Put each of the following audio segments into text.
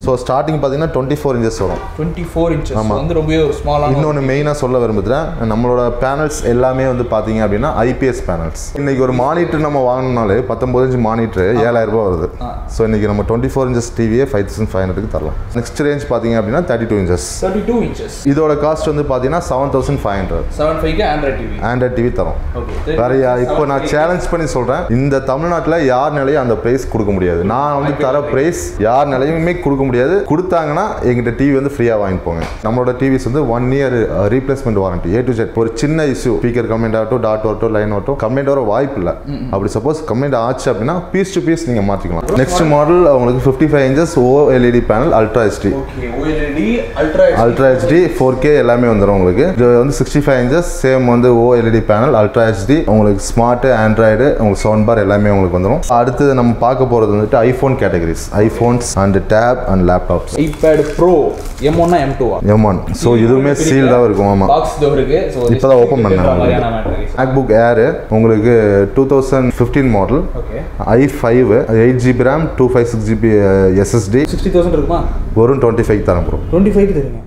So starting பார்த்தீங்கன்னா twenty four inches வரும் twenty four inches வந்து ரொம்பவே ஒரு ஸ்மாலான இன்னொன்று மெயினாக சொல்ல விரும்புகிறேன் நம்மளோட பேனல்ஸ் எல்லாமே வந்து பார்த்தீங்க அப்படின்னா ஐபிஎஸ் பேனல்ஸ் இன்னைக்கு ஒரு மானிட்டர் நம்ம வாங்கினாலே பத்தொம்பது இன்ச் மானிட்டர் ஏழாயிரம் ரூபாய் வருது ஸோ இன்னைக்கு நம்ம டுவெண்ட்டி ஃபோர் இன்ச்சஸ் டிவியே ஃபைவ் தௌசண்ட் ஃபைவ் ஹண்ட்ரடுக்கு தரலாம் நெக்ஸ்ட் ரேஞ்ச் பார்த்தீங்க அப்படின்னா thirty two inches thirty two inches இதோட காஸ்ட் வந்து பார்த்தீங்கன்னா seven thousand five hundred seven ஃபைவ்க்கு ஆண்ட்ராய்ட் டிவி ஆண்ட்ராய்ட் டிவி தரோம் ஓகே வேற யா- இப்போ நான் சேலஞ்ச் பண்ணி சொல்றேன் இந்த தமிழ்நாட்டில் யார் நிலையும் அந்த பிரைஸ் கொடுக்க முடியாது நான் வந்து தர பிரைஸ் யார் நிலையுமே கொடுக்க முடியாது கொடுத்தாங்கன்னா எங்கிட்ட டிவி வந்து ஃப்ரீயாக வாங்கிட்டு போங்க நம்மளோட டிவிஸ் வந்து one year replacement warranty A to Z ஒரு சின்ன இஷ்யூ ஸ்பீக்கர் கம்ப்ளைண்ட் ஆகட்டும் டாட் வரட்டும் லைன் வரட்டும் கம்ப்ளைண்ட் வர வாய்ப்பு இல்லை அப்படி சப்போஸ் கம்ப்ளைண்ட் ஆச்சு அப்படின்னா பீஸ் டு பீஸ் நீங்கள் மாற்றிக்கலாம் நெக்ஸ்ட் மாடல் உங்களுக்கு fifty five inches O LED panel ultra HD okay OLED ultra ultra HD four K எல்லாமே வந்துடும் உங்களுக்கு இது வந்து சிக்ஸ்டி ஃபைவ் இன்ச்சஸ் சேம் வந்து O LED panel ultra HD உங்களுக்கு ஸ்மார்ட் ஆண்ட்ராய்டு உங்களுக்கு சவுண்ட் பார் எல்லாமே உங்களுக்கு வந்துடும் அடுத்தது நம்ம பார்க்க போகிறது வந்துட்டு iPhone categories iPhones and tab and laptops iPad pro M ஒன்னா எம் டூவா எம் ஒன் ஸோ இதுவுமே சீல்டாக இருக்கும் ஆமாம் பாக்ஸ் இதோ இருக்கு ஸோ இப்பதான் open பண்ணேன். மாதிரியான மேட்ரிக்ஸ் மேக்புக் ஏரு உங்களுக்கு two thousand fifteen model okay I five eight GB RAM two five six GB SSD sixty thousand இருக்குமா வரும் டுவெண்ட்டி ஃபைவ் தரேன் ப்ரோ டுவெண்ட்டி ஃபைவ்க்கு தருங்க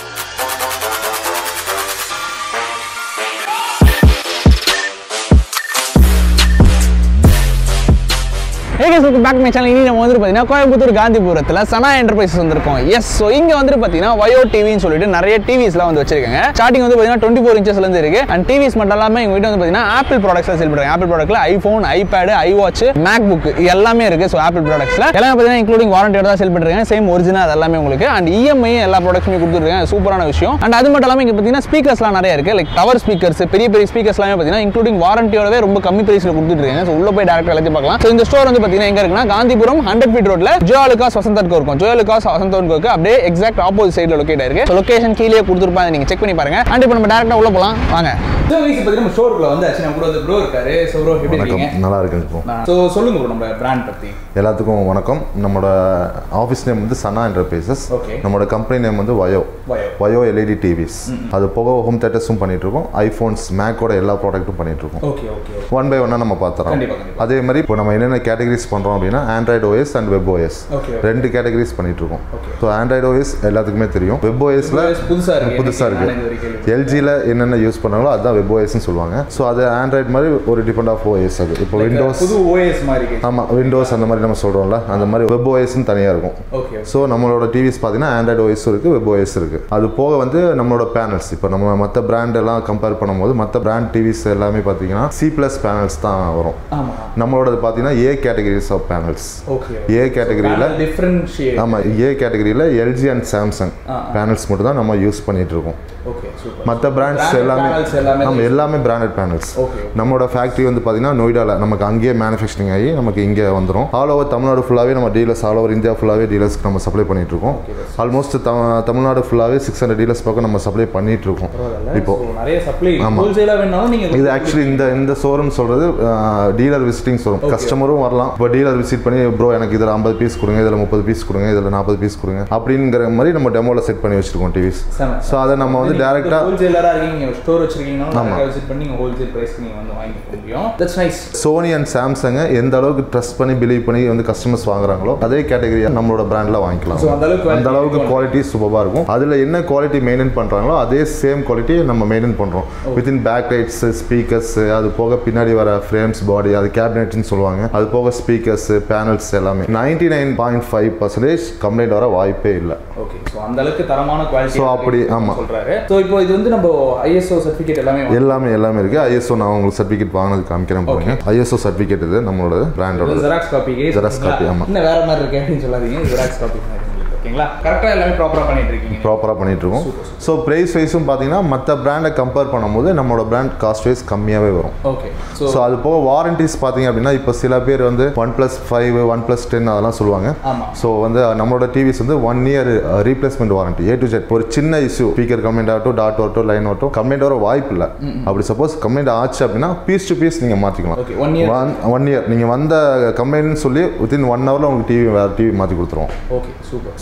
okay welcome back my channel இனி நம்ம வந்துட்டு பார்த்தீங்கன்னா கோயம்புத்தூர் காந்திபுரத்தில் சனா என்டர்பிரைசஸ் வந்திருக்கோம் எஸ் ஸோ இங்கே வந்துட்டு பார்த்தீங்கன்னா வயோ டிவின்னு சொல்லிட்டு நிறைய டிவிஸ்லாம் வந்து வச்சிருக்காங்க ஸ்டார்டிங் வந்து பார்த்தீங்கன்னா டுவெண்ட்டி ஃபோர் இன்ச்சஸ்லேருந்து இருக்கு அண்ட் டிவிஸ் மட்டும் இல்லாமல் எங்கள் வீட்டு வந்து பார்த்தீங்கன்னா ஆப்பிள் ப்ராடக்ட்ஸ்லாம் செல் பண்ணுறாங்க ஆப்பிள் ப்ராடக்ட்ல iPhone iPad I watch MacBook எல்லாமே இருக்கு ஸோ ஆப்பிள் ப்ராடக்ட்ஸ்ல எல்லாமே பார்த்தீங்கன்னா இன்க்ளூடிங் வாரண்டியோட தான் செல் பண்ணுறாங்க சேம் ஒரிஜினல் அது எல்லாமே உங்களுக்கு அண்ட் இஎம்ஐ எல்லா ப்ராடக்ட்ஸுமே கொடுத்துருக்காங்க சூப்பரான விஷயம் அண்ட் அது மட்டும் இல்லாமல் இங்கே பார்த்தீங்கன்னா ஸ்பீக்கர்ஸ்லாம் நிறைய இருக்கு லைக் டவர் ஸ்பீக்கர்ஸ் பெரிய பெரிய ஸ்பீக்கர்ஸ் எல்லாமே பார்த்தீங்கன்னா இன்க்ளூடிங் வாரண்டியோடவே ரொம்ப கம்மி பிரைஸ்ல கொடுத்துட்டு இருக்காங்க ஸோ உள்ள போய் டேரக்ட் எல்லாத்தையும் பார்க்கலாம் ஸோ இந்த ஸ்டோர் வந்து பார்த்தீங்கன்னா எங்க இருக்குன்னா காந்திபுரம் ஹண்ட்ரட் ஃபீட் ரோட்ல ஜோயாலுகாஸ் வசந்தர்க்கு இருக்கும் ஜோயாலுகாஸ் வசந்தர்க்கு அப்படியே எக்ஸாக்ட் ஆப்போசிட் சைடில் லொக்கேட் ஆயிருக்கு ஸோ லொகேஷன் கீழே கொடுத்துருப்பாங்க நீங்க செக் பண்ணி பாருங்க அண்ட் இப்போ நம்ம டேரக்டா உள்ள போலாம் வாங்க ஸோ வீசி பார்த்தீங்கன்னா நம்ம ஸ்டோருக்குள்ள வந்தாச்சு நம்ம கூட வந்து ப்ரோ இருக்காரு ஸோ ப்ரோ எப்படி இருக்கீங்க வணக்கம் நல்லா இருக்குங்க ப்ரோ ஸோ சொல்லுங்க ப்ரோ நம்ம பிராண்ட் பத்தி எல்லாத்துக்கும் வணக்கம் நம்மளோட ஆஃபீஸ் நேம் வந்து சனா என்டர்பிரைசஸ் Okay. நம்மளோட கம்பெனி நேம் வந்து Vaio Vaio. Vaio LED TVs அது போக ஹோம் தேட்டர்ஸும் பண்ணிட்டு இருக்கோம் ஐஃபோன்ஸ் மேக்கோட எல்லா ப்ராடக்ட்டும் பண்ணிட்டு இருக்கோம் ஓகே ஓகே ஒன் பை ஒன்னாக நம்ம பார்த்துறோம் கண்டிப்பா, கண்டிப்பா. அதே மாதிரி இப்போ நம்ம என்னென்ன கேட்டகரிஸ் பண்ணுறோம் அப்படின்னா Android OS and web OS Okay, okay. ரெண்டு கேட்டகரிஸ் பண்ணிட்டு இருக்கோம் Okay. ஸோ ஆண்ட்ராய்டு ஓஎஸ் எல்லாத்துக்குமே தெரியும் வெப் ஓஎஸ்ல OS புதுசா இருக்கு. புதுசாக எனக்கு நானே இது வரைக்கும் இருக்கு கேள்விப்பட்டது. எல்ஜியில் என்னென்ன யூஸ் பண்ணாங்களோ அதுதான் வெப் ஓஎஸ்ன்னு சொல்லுவாங்க ஸோ அது ஆண்ட்ராய்டு மாதிரி ஒரு டிஃபரெண்ட் ஆஃப் ஓஎஸ் அது இப்போ விண்டோஸ் புது ஓஎஸ் மாதிரி இருக்கு ஆமாம் விண்டோஸ் அந்த மாதிரி நம்ம சொல்கிறோம்ல அந்த மாதிரி வெப் ஓஎஸ்ன்னு தனியாக இருக்கும் ஓகே ஸோ நம்மளோட டிவிஸ் பார்த்தீங்கன்னா ஆண்ட்ராய்டு ஓஎஸ் இருக்குது வெப் ஓஎஸ் இருக்குது அது போக வந்து நம்மளோட பேனல்ஸ் இப்போ நம்ம மற்ற பிராண்ட் எல்லாம் கம்பேர் பண்ணும்போது மற்ற பிராண்ட் டிவிஸ் எல்லாமே பார்த்தீங்கன்னா சி ப்ளஸ் பேனல்ஸ் தான் வரும் ஆமா நம்மளோடது பார்த்தீங்கன்னா A categories of panels okay A கேட்டகரியில் டிஃபரன்ஷியேட் ஆமாம் ஏ கேட்டகரியில் LG and Samsung ah. Panels மட்டும் தான் நம்ம யூஸ் பண்ணிட்டு இருக்கோம் ஓகே சூப்பர் மற்ற பிராண்ட்ஸ் Branded எல்லாமே panels எல்லாமே நம்ம எல்லாமே பிராண்டட் பேனல்ஸ் Okay. நம்மளோட ஃபேக்ட்ரி வந்து பார்த்தீங்கன்னா நொய்டாவில் நமக்கு அங்கேயே மேனுஃபேக்சரிங் ஆகி நமக்கு இங்கே வந்துடும் ஆல் ஓவர் தமிழ்நாடு ஃபுல்லாகவே நம்ம டீலர்ஸ் ஆல் ஓவர் இந்தியா ஃபுல்லாகவே டீலர்ஸ்க்கு நம்ம சப்ளை பண்ணிட்டு இருக்கோம் ஆல்மோஸ்ட் தமிழ்நாடு ஃபுல்லாகவே சிக்ஸ் ஹண்ட்ரட் டீலர்ஸ் பக்கம் நம்ம சப்ளை பண்ணிட்டு இருக்கோம் இப்போ இப்போ நிறைய சப்ளை ஆமா. ஹோல்சேலா வேணாலும் நீங்க இது ஆக்சுவலி இந்த இந்த ஷோரூம் சொல்றது டீலர் விசிட்டிங் ஷோரூம் கஸ்டமரும் வரலாம் இப்போ டீலர் விசிட் பண்ணி ப்ரோ எனக்கு இதில் ஐம்பது பீஸ் கொடுங்க இதில் முப்பது பீஸ் கொடுங்க இதில் நாற்பது பீஸ் கொடுங்க அப்படிங்கிற மாதிரி நம்ம டெமோவில் செட் பண்ணி வச்சிருக்கோம் டிவிஸ் செம. ஸோ அதை நம்ம வந்து டேரெக்டாக ஹோல்சேலரா இருக்கீங்க நீங்க ஸ்டோர் வச்சிருக்கீங்கன்னா விசிட் பண்ணி நீங்க ஹோல்சேல் பிரைஸ்க்கு நீங்க வந்து வாங்கிக்க முடியும் தட்ஸ் நைஸ் சோனி அண்ட் சாம்சங்கை எந்த அளவுக்கு ட்ரஸ்ட் பண்ணி பிலீவ் பண்ணி வந்து கஸ்டமர்ஸ் வாங்குறாங்களோ அதே கேட்டகரி நம்மளோட பிராண்டில் வாங்கிக்கலாம் So, அந்த அளவுக்கு அந்த அளவுக்கு குவாலிட்டி சூப்பராக இருக்கும் அதில் என்ன குவாலிட்டி மெயின்டைன் பண்ணுறாங்களோ அதே சேம் குவாலிட்டி நம்ம மெயின்டைன் பண்ணுறோம் வித்தின் பேக் லைட்ஸ் ஸ்பீக்கர்ஸ் அது போக பின்னாடி வர ஃப்ரேம்ஸ் பாடி அது கேபினெட்னு சொல்லுவாங்க அது போக ஸ்பீக்கர்ஸ் பேனல்ஸ் எல்லாமே ninety nine point five percentage complaint வர வாய்ப்பே இல்லை ஓகே ஸோ அந்த அளவுக்கு தரமான குவாலிட்டி So, அப்படி, ஆமா. சொல்றாரு ஸோ இப்போ இது வந்து நம்ம ஐஎஸ்ஓ சர்டிஃபிகேட் எல்லாமே வாங்கி- எல்லாமே எல்லாமே இருக்குது ஐஎஸ்ஓ நான் உங்களுக்கு சர்டிஃபிகேட் வாங்கினது காமிக்கிறேன் பாருங்க ஐஎஸ்ஓ சர்டிஃபிகேட் இது நம்மளோட பிராண்டோட இது ஜெராக்ஸ் காப்பி Xerox copy, ஆமா. இன்னும் வேற மாதிரி இருக்கு அப்படின்னு சொல்லாதீங்க ஜெராக்ஸ் காப்பி ஓகேங்களா கரெக்டா எல்லாமே ப்ராப்பரா பண்ணிட்டு இருக்கீங்க ப்ராப்பராக பண்ணிட்டு இருக்கோம் ஸோ ப்ரைஸ் வைஸும் பார்த்தீங்கன்னா மற்ற பிராண்டை கம்பேர் பண்ணும்போது நம்மளோட பிராண்ட் காஸ்ட் வைஸ் கம்மியாகவே வரும் ஓகே ஸோ ஸோ அது போக வாரண்டிஸ் பார்த்தீங்க அப்படின்னா இப்போ சில பேர் வந்து OnePlus five OnePlus ten அதெல்லாம் சொல்லுவாங்க ஆமா ஸோ வந்து நம்மளோட டிவிஸ் வந்து one year replacement warranty A to Z ஒரு சின்ன இஷ்யூ ஸ்பீக்கர் கம்ப்ளைண்ட் ஆகட்டும் டாட் வரட்டும் லைன் வரட்டும் கம்ப்ளைண்ட் வர வாய்ப்பு இல்லை அப்படி சப்போஸ் கம்ப்ளைண்ட் ஆச்சு அப்படின்னா பீஸ் டு பீஸ் நீங்கள் மாற்றிக்கலாம் okay one year one one year நீங்கள் வந்த கம்ப்ளைண்ட்னு சொல்லி வித்தின் ஒன் ஹவரில் உங்களுக்கு டிவி வேறு டிவி மாற்றி கொடுத்துருவோம் ஓகே சூப்பர் ஸோ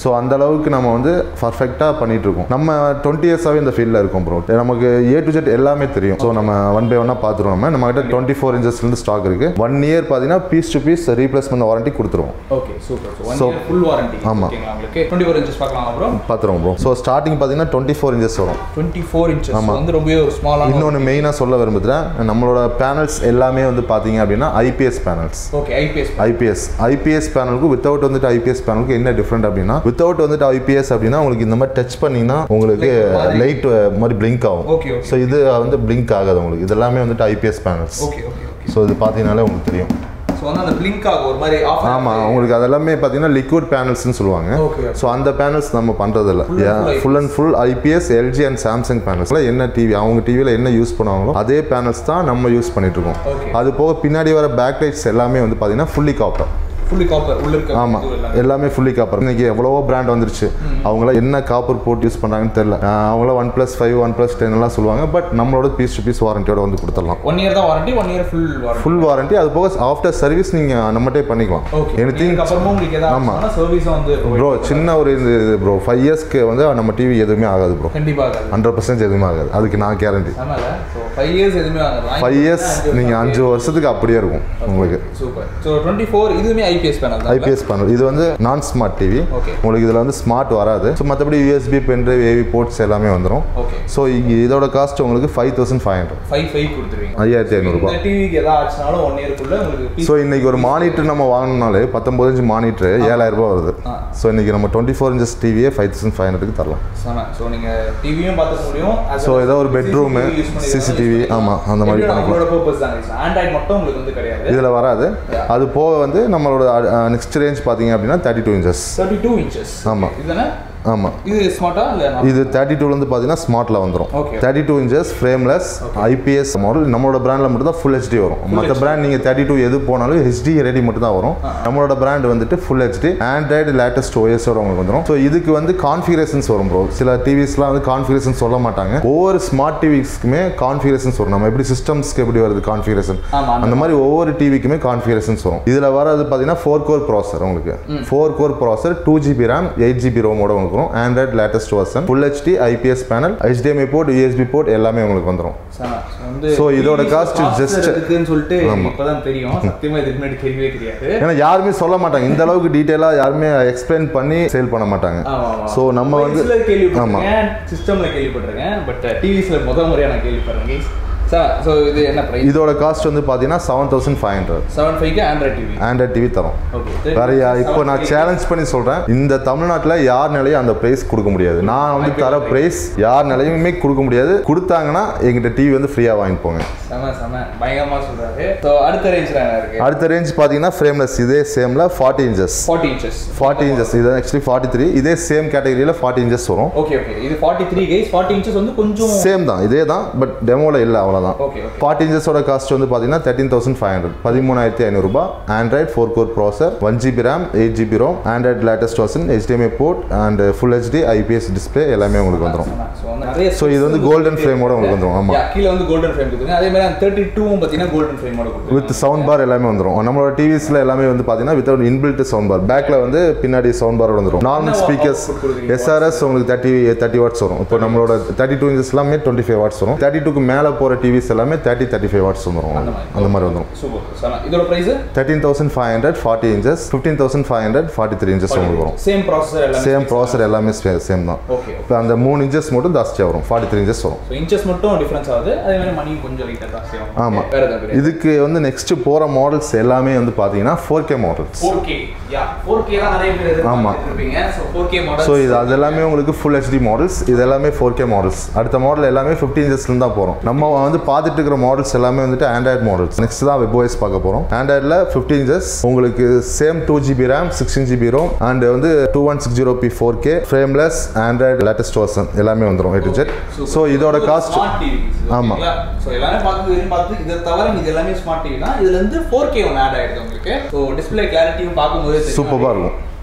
ஸோ அந்த அளவுக்கு நம்ம வந்து பர்ஃபெக்டாக பண்ணிட்டு இருக்கோம் நம்ம டுவெண்ட்டி இயர்ஸாகவே இந்த ஃபீல்டில் இருக்கோம் ப்ரோ நமக்கு ஏ டு ஜெட் எல்லாமே தெரியும் ஸோ நம்ம ஒன் பை ஒன்னாக பார்த்துருவோம் நம்ம நம்ம கிட்ட டுவெண்ட்டி ஃபோர் இன்ச்சஸ்லேருந்து ஸ்டாக் இருக்கு ஒன் இயர் பார்த்தீங்கன்னா piece to piece replacement warranty கொடுத்துருவோம் okay super so one So- year full warranty ஆமா. ஓகேங்களா உங்களுக்கு டுவெண்ட்டி ஃபோர் இன்ச்சஸ் பார்க்கலாம் ப்ரோ பார்த்துருவோம் ப்ரோ ஸோ ஸ்டார்டிங் பார்த்தீங்கன்னா டுவெண்ட்டி ஃபோர் இன்ச்சஸ் வரும் டுவெண்ட்டி ஃபோர் இன்ச்சஸ் வந்து ரொம்பவே ஒரு ஸ்மாலான இன்னொன்று மெயினாக சொல்ல விரும்புகிறேன் நம்மளோட பேனல்ஸ் எல்லாமே வந்து பார்த்தீங்க அப்படின்னா IPS panels okay IPS IPS IPS பேனலுக்கு வித்தவுட் வந்துட்டு ஐபிஎஸ் பேனலுக்கு என்ன டிஃப்ரெண்ட் அப்படின்னா வித்தவுட் வந்துட்டு ஐபிஎஸ் அப்படின்னா உங்களுக்கு இந்த மாதிரி டச் பண்ணீங்கன்னா உங்களுக்கு லைட் மாதிரி பிளிங்க் ஆகும் Okay, okay. ஸோ இது வந்து பிளிங்க் ஆகாது உங்களுக்கு இது எல்லாமே வந்துட்டு IPS panels okay okay okay so இது பார்த்தீங்கனாலே உங்களுக்கு தெரியும் ஸோ வந்து அந்த பிளிங்க் ஆகும் ஒரு மாதிரி ஆஃப் ஆமாம் உங்களுக்கு அதெல்லாமே பார்த்தீங்கன்னா லிக்விட் பேனல்ஸ்னு சொல்லுவாங்க Okay, okay. ஸோ அந்த பேனல்ஸ் நம்ம பண்ணுறதில்ல Full and full full and full IPS LG and Samsung பேனல்ஸில் என்ன டிவி அவங்க டிவியில் என்ன யூஸ் பண்ணுவாங்களோ அதே பேனல்ஸ் தான் நம்ம யூஸ் பண்ணிட்டு இருக்கோம் Okay. அது போக பின்னாடி வர பேக் லைட்ஸ் எல்லாமே வந்து பார்த்தீங்கன்னா ஃபுல்லி காப்பர் ஃபுல்லி காப்பர் உள்ள இருக்க ஆமாம் இது எல்லாமே. எல்லாமே ஃபுல்லி காப்பர் இன்னைக்கு எவ்வளவோ பிராண்ட் வந்துருச்சு அவங்களாம் என்ன காப்பர் போட்டு யூஸ் பண்ணுறாங்கன்னு தெரியல அவங்களாம் OnePlus five OnePlus ten எல்லாம் சொல்லுவாங்க பட் நம்மளோட பீஸ் டு பீஸ் வாரண்டியோட வந்து கொடுத்துடலாம் ஒன் இயர் தான் warranty one year full warranty full warranty அது போக ஆஃப்டர் சர்வீஸ் நீங்கள் நம்மகிட்டே பண்ணிக்கலாம் ஓகே எனி திங் அப்புறமும் உங்களுக்கு ஆமா. ஏதாவது சர்வீஸும் வந்து ப்ரோ சின்ன ஒரு இது ப்ரோ ஃபைவ் இயர்ஸ்க்கு வந்து நம்ம டிவி எதுவுமே ஆகாது ப்ரோ கண்டிப்பா ஆகாது ஹண்ட்ரட் பர்சன்ட் எதுவுமே ஆகாது அதுக்கு நான் கேரண்டி ஆமால ஸோ ஃபைவ் இயர்ஸ் எதுவுமே ஆகாது ஃபைவ் இயர்ஸ் நீங்கள் அஞ்சு வருஷத்துக்கு அப்படியே இருக்கும் உங்களுக்கு சூப்பர் ஸோ டுவெண்ட்டி ஃபோர் இதுவுமே ஐபிஎஸ் பேனல் தான் ஐபிஎஸ் பேனல் இது வந்து நான் ஸ்மார்ட் டிவி Okay. உங்களுக்கு இதில் வந்து ஸ்மார்ட் வராது ஸோ மற்றபடி யூஎஸ்பி பென்ட்ரைவ் ஏவி போர்ட்ஸ் எல்லாமே வந்துடும் ஓகே ஸோ இங்கே இதோட காஸ்ட் உங்களுக்கு five thousand five hundred five five கொடுத்துருவீங்க ஐயாயிரத்தி ஐநூறுரூபா இந்த டிவிக்கு எதாவது ஆச்சுனாலும் ஒன் இயருக்குள்ள உங்களுக்கு ஸோ இன்னைக்கு ஒரு மானிட்டர் நம்ம வாங்கினாலே பத்தொம்பது இன்ச் மானிட்டர் ஏழாயிரம் ரூபாய் வருது ஆ. ஸோ இன்னைக்கு நம்ம டுவெண்ட்டி ஃபோர் இன்ச்சஸ் டிவியே ஃபைவ் தௌசண்ட் ஃபைவ் ஹண்ட்ரடுக்கு தரலாம் செம ஸோ நீங்கள் டிவியும் பார்த்துக்க முடியும் as So, well as ஏதோ ஒரு bedroom, CCTV use பண்ணி CCTV, use பண்ணிக்கலாம். ஆமா, அந்த மாதிரி எப்படியும் பண்ணிக்கலாம். நம்மளோட purpose தான் ஆண்ட்ராய்டு மட்டும் உங்களுக்கு வந்து கிடையாது இதில் வராது Yeah. அது போக வந்து நம்மளோட நெக்ஸ்ட் ரேஞ்ச் பார்த்தீங்க அப்படின்னா thirty two inches thirty two inches ஆமா. இதுதானே ஆமாம் இது ஸ்மார்ட்டா இல்லை இது தேர்ட்டி டூலேருந்து பார்த்தீங்கன்னா ஸ்மார்ட்டில் வந்துடும் Okay. Thirty two inches frameless IPS model நம்மளோட பிராண்டில் மட்டும் தான் ஃபுல் ஹெச்டி வரும் மற்ற பிராண்ட் நீங்கள் தேர்ட்டி டூ எது போனாலும் ஹெச்டி ரெடி மட்டும் தான் வரும் நம்மளோட பிராண்ட் வந்துட்டு ஃபுல் ஹெச்டி ஆண்ட்ராய்டு லேட்டஸ்ட் ஓஎஸோட உங்களுக்கு வந்துடும் ஸோ இதுக்கு வந்து கான்ஃபிகரேஷன்ஸ் வரும் ப்ரோ சில டிவிஸ்லாம் வந்து கான்ஃபிகரேஷன் சொல்ல மாட்டாங்க ஒவ்வொரு ஸ்மார்ட் டிவிஸ்க்குமே கான்ஃபிகரேஷன்ஸ் வரும் நம்ம எப்படி சிஸ்டம்ஸ்க்கு எப்படி வருது கான்ஃபிகரேஷன் ஆமா, அந்த அந்த மாதிரி ஒவ்வொரு டிவிக்குமே கான்ஃபிகரேஷன்ஸ் வரும் இதில் வரது பார்த்தீங்கன்னா ஃபோர் கோர் ப்ராசர் உங்களுக்கு four core processor two GB RAM eight GB ரோமோட உங்களுக்கு வரும் android latest version full HD IPS panel HDMI port USB port எல்லாமே உங்களுக்கு வந்துடும் வந்து So, இதோட TVs cost processor just- இருக்குன்னு சொல்லிட்டு ஆமா. இப்பதான் தெரியும் சத்தியமா இதுக்கு முன்னாடி தெரியவே தெரியாது ஏன்னா யாருமே சொல்ல மாட்டாங்க இந்த அளவுக்கு டீட்டெயிலாக யாருமே எக்ஸ்பிளைன் பண்ணி சேல் பண்ண மாட்டாங்க ஆமா, ஆமா. ஸோ நம்ம வந்து Mobiles ல ஆமாம் கேள்விப்பட்டிருக்கேன் சிஸ்டம்ல கேள்விப்பட்டிருக்கேன் பட் டிவிஸ்ல முதல் முறையா நான் கேள்விப்படுறேன் சார் ஸோ இது என்ன பிரைஸ் இதோட காஸ்ட் வந்து பார்த்தீங்கன்னா seven thousand five hundred seven ஃபைவ்க்கு ஆண்ட்ராய்ட் டிவி ஆண்ட்ராய்ட் டிவி தரோம் ஓகே வேற யா- இப்போ நான் சேலஞ்ச் பண்ணி சொல்றேன் இந்த தமிழ்நாட்டில் யாருனாலையும் அந்த பிரைஸ் கொடுக்க முடியாது நான் வந்து தர பிரைஸ் யாருனாலையுமே கொடுக்க முடியாது கொடுத்தாங்கன்னா எங்கிட்ட டிவி வந்து ஃப்ரீயாக வாங்கிட்டு போங்க செம செம பயங்கரமா சொல்றாரு ஸோ அடுத்த ரேஞ்சில் என்ன இருக்கு அடுத்த ரேஞ்ச் பார்த்தீங்கன்னா ஃப்ரேம்லெஸ் இதே சேமில் forty inches forty inches forty inches இது ஆக்சுவலி ஃபார்ட்டி த்ரீ இதே சேம் கேட்டகரியில் ஃபார்ட்டி இன்ச்சஸ் வரும் ஓகே ஓகே இது forty three guys forty inches வந்து கொஞ்சம் சேம் தான் இதே தான் பட் டெமோவில் இல்லை அவ்வளோதான் ஓகே ஓகே ஃபார்ட்டி இன்ச்சஸோட காஸ்ட் வந்து பார்த்தீங்கன்னா தேர்ட்டின் தௌசண்ட் ஃபைவ் ஹண்ட்ரட் பதிமூணாயிரத்தி ஐநூறுபா android four core processor one GB RAM eight GB ROM android latest version HDMI port and full HD IPS display எல்லாமே உங்களுக்கு வந்துடும் ஸோ வந்து நிறைய ஸோ இது வந்து கோல்டன் ஃப்ரேமோட உங்களுக்கு வந்துடும் ஆமாம் Yeah, கீழே வந்து கோல்டன் ஃப்ரேம் கொடுத்துருங்க அதே மாதிரி அந்த தேர்ட்டி டூவும் பார்த்தீங்கன்னா கோல்டன் ஃப்ரேமோட கொடுத்துருங்க வித் சவுண்ட் பார் எல்லாமே வந்துடும் நம்மளோட டிவிஸில் எல்லாமே வந்து பார்த்தீங்கன்னா வித்தவுட் இன்பில்ட் சவுண்ட் பார் பேக்கில் வந்து பின்னாடி சவுண்ட் பாரோட வந்துடும் நார்மல் என்ன ஸ்பீக்கர்ஸ் output கொடுக்குறீங்க? எஸ்ஆர்எஸ் உங்களுக்கு தேர்ட்டி தேர்ட்டி வாட்ஸ் வரும் இப்போ நம்மளோட தேர்ட்டி டூ இன்ச்சஸ் எல்லாமே டுவெண்ட்டி ஃபைவ் வாட்ஸ் வரும் தேர்ட்டி டூக்கு மேலே போகிற டிவிஸ் எல்லாமே தேர்ட்டி தேர்ட்டி ஃபைவ் வாட்ஸ் வந்துடும் அந்த மாதிரி. அந்த மாதிரி வந்துடும் சூப்பர் செம இதோட price thirteen thousand five hundred forty inches fifteen thousand five hundred forty three inches உங்களுக்கு வரும் சேம் ப்ராசஸர் எல்லாமே சேம் ப்ராசர் எல்லாமே சேம் தான் ஓகே இப்போ அந்த மூணு இன்ச்சஸ் மட்டும் ஜாஸ்தியாக வரும் ஃபார்ட்டி த்ரீ இன்ச்சஸ் வரும் ஸோ இன்ச்சஸ் மட்டும் டிஃபரன்ஸ் ஆகுது அதே மாதிரி மணியும் கொஞ்சம் லைட்டாக ஜாஸ்தி ஆகும் ஆமா. வேற ஏதாவது இதுக்கு வந்து நெக்ஸ்ட் போகிற மாடல்ஸ் எல்லாமே வந்து பார்த்தீங்கன்னா four K models four K yeah four K தான் நிறைய பேர் ஆமா. இருப்பீங்க so four K model so இது அது எல்லாமே உங்களுக்கு ஃபுல் ஹெச்டி மாடல்ஸ் இது எல்லாமே ஃபோர் கே மாடல்ஸ் அடுத்த மாடல் எல்லாமே ஃபிஃப்டி இன்ச்சஸ்லேருந்து தான் போகிறோம் நம்ம வந்து பார்த்துட்டு இருக்கிற மாடல்ஸ் எல்லாமே வந்துட்டு ஆண்ட்ராய்ட் மாடல்ஸ் நெக்ஸ்ட் தான் வெப்ஓஎஸ் பார்க்க போகிறோம் ஆண்ட்ராய்டில் ஃபிஃப்டி இன்ச்சஸ் உங்களுக்கு same two GB RAM sixteen GB ROM and வந்து two one six zero P four K frameless android latest version எல்லாமே வந்துடும் ஏ டு ஜெட் ஸோ இதோட காஸ்ட் ஸ்மார்ட் டிவி ஆமா. ஸோ எல்லாமே பார்த்து வரையும் பார்த்து இதை தவிர இது எல்லாமே ஸ்மார்ட் டிவி தான் இதுல இருந்து ஃபோர் கே ஒன்று ஆட் ஆயிடுது உங்களுக்கு ஸோ டிஸ்பிளே கிளாரிட்டியும் பார்க்கும்போது சூப்பராக இருக்கும்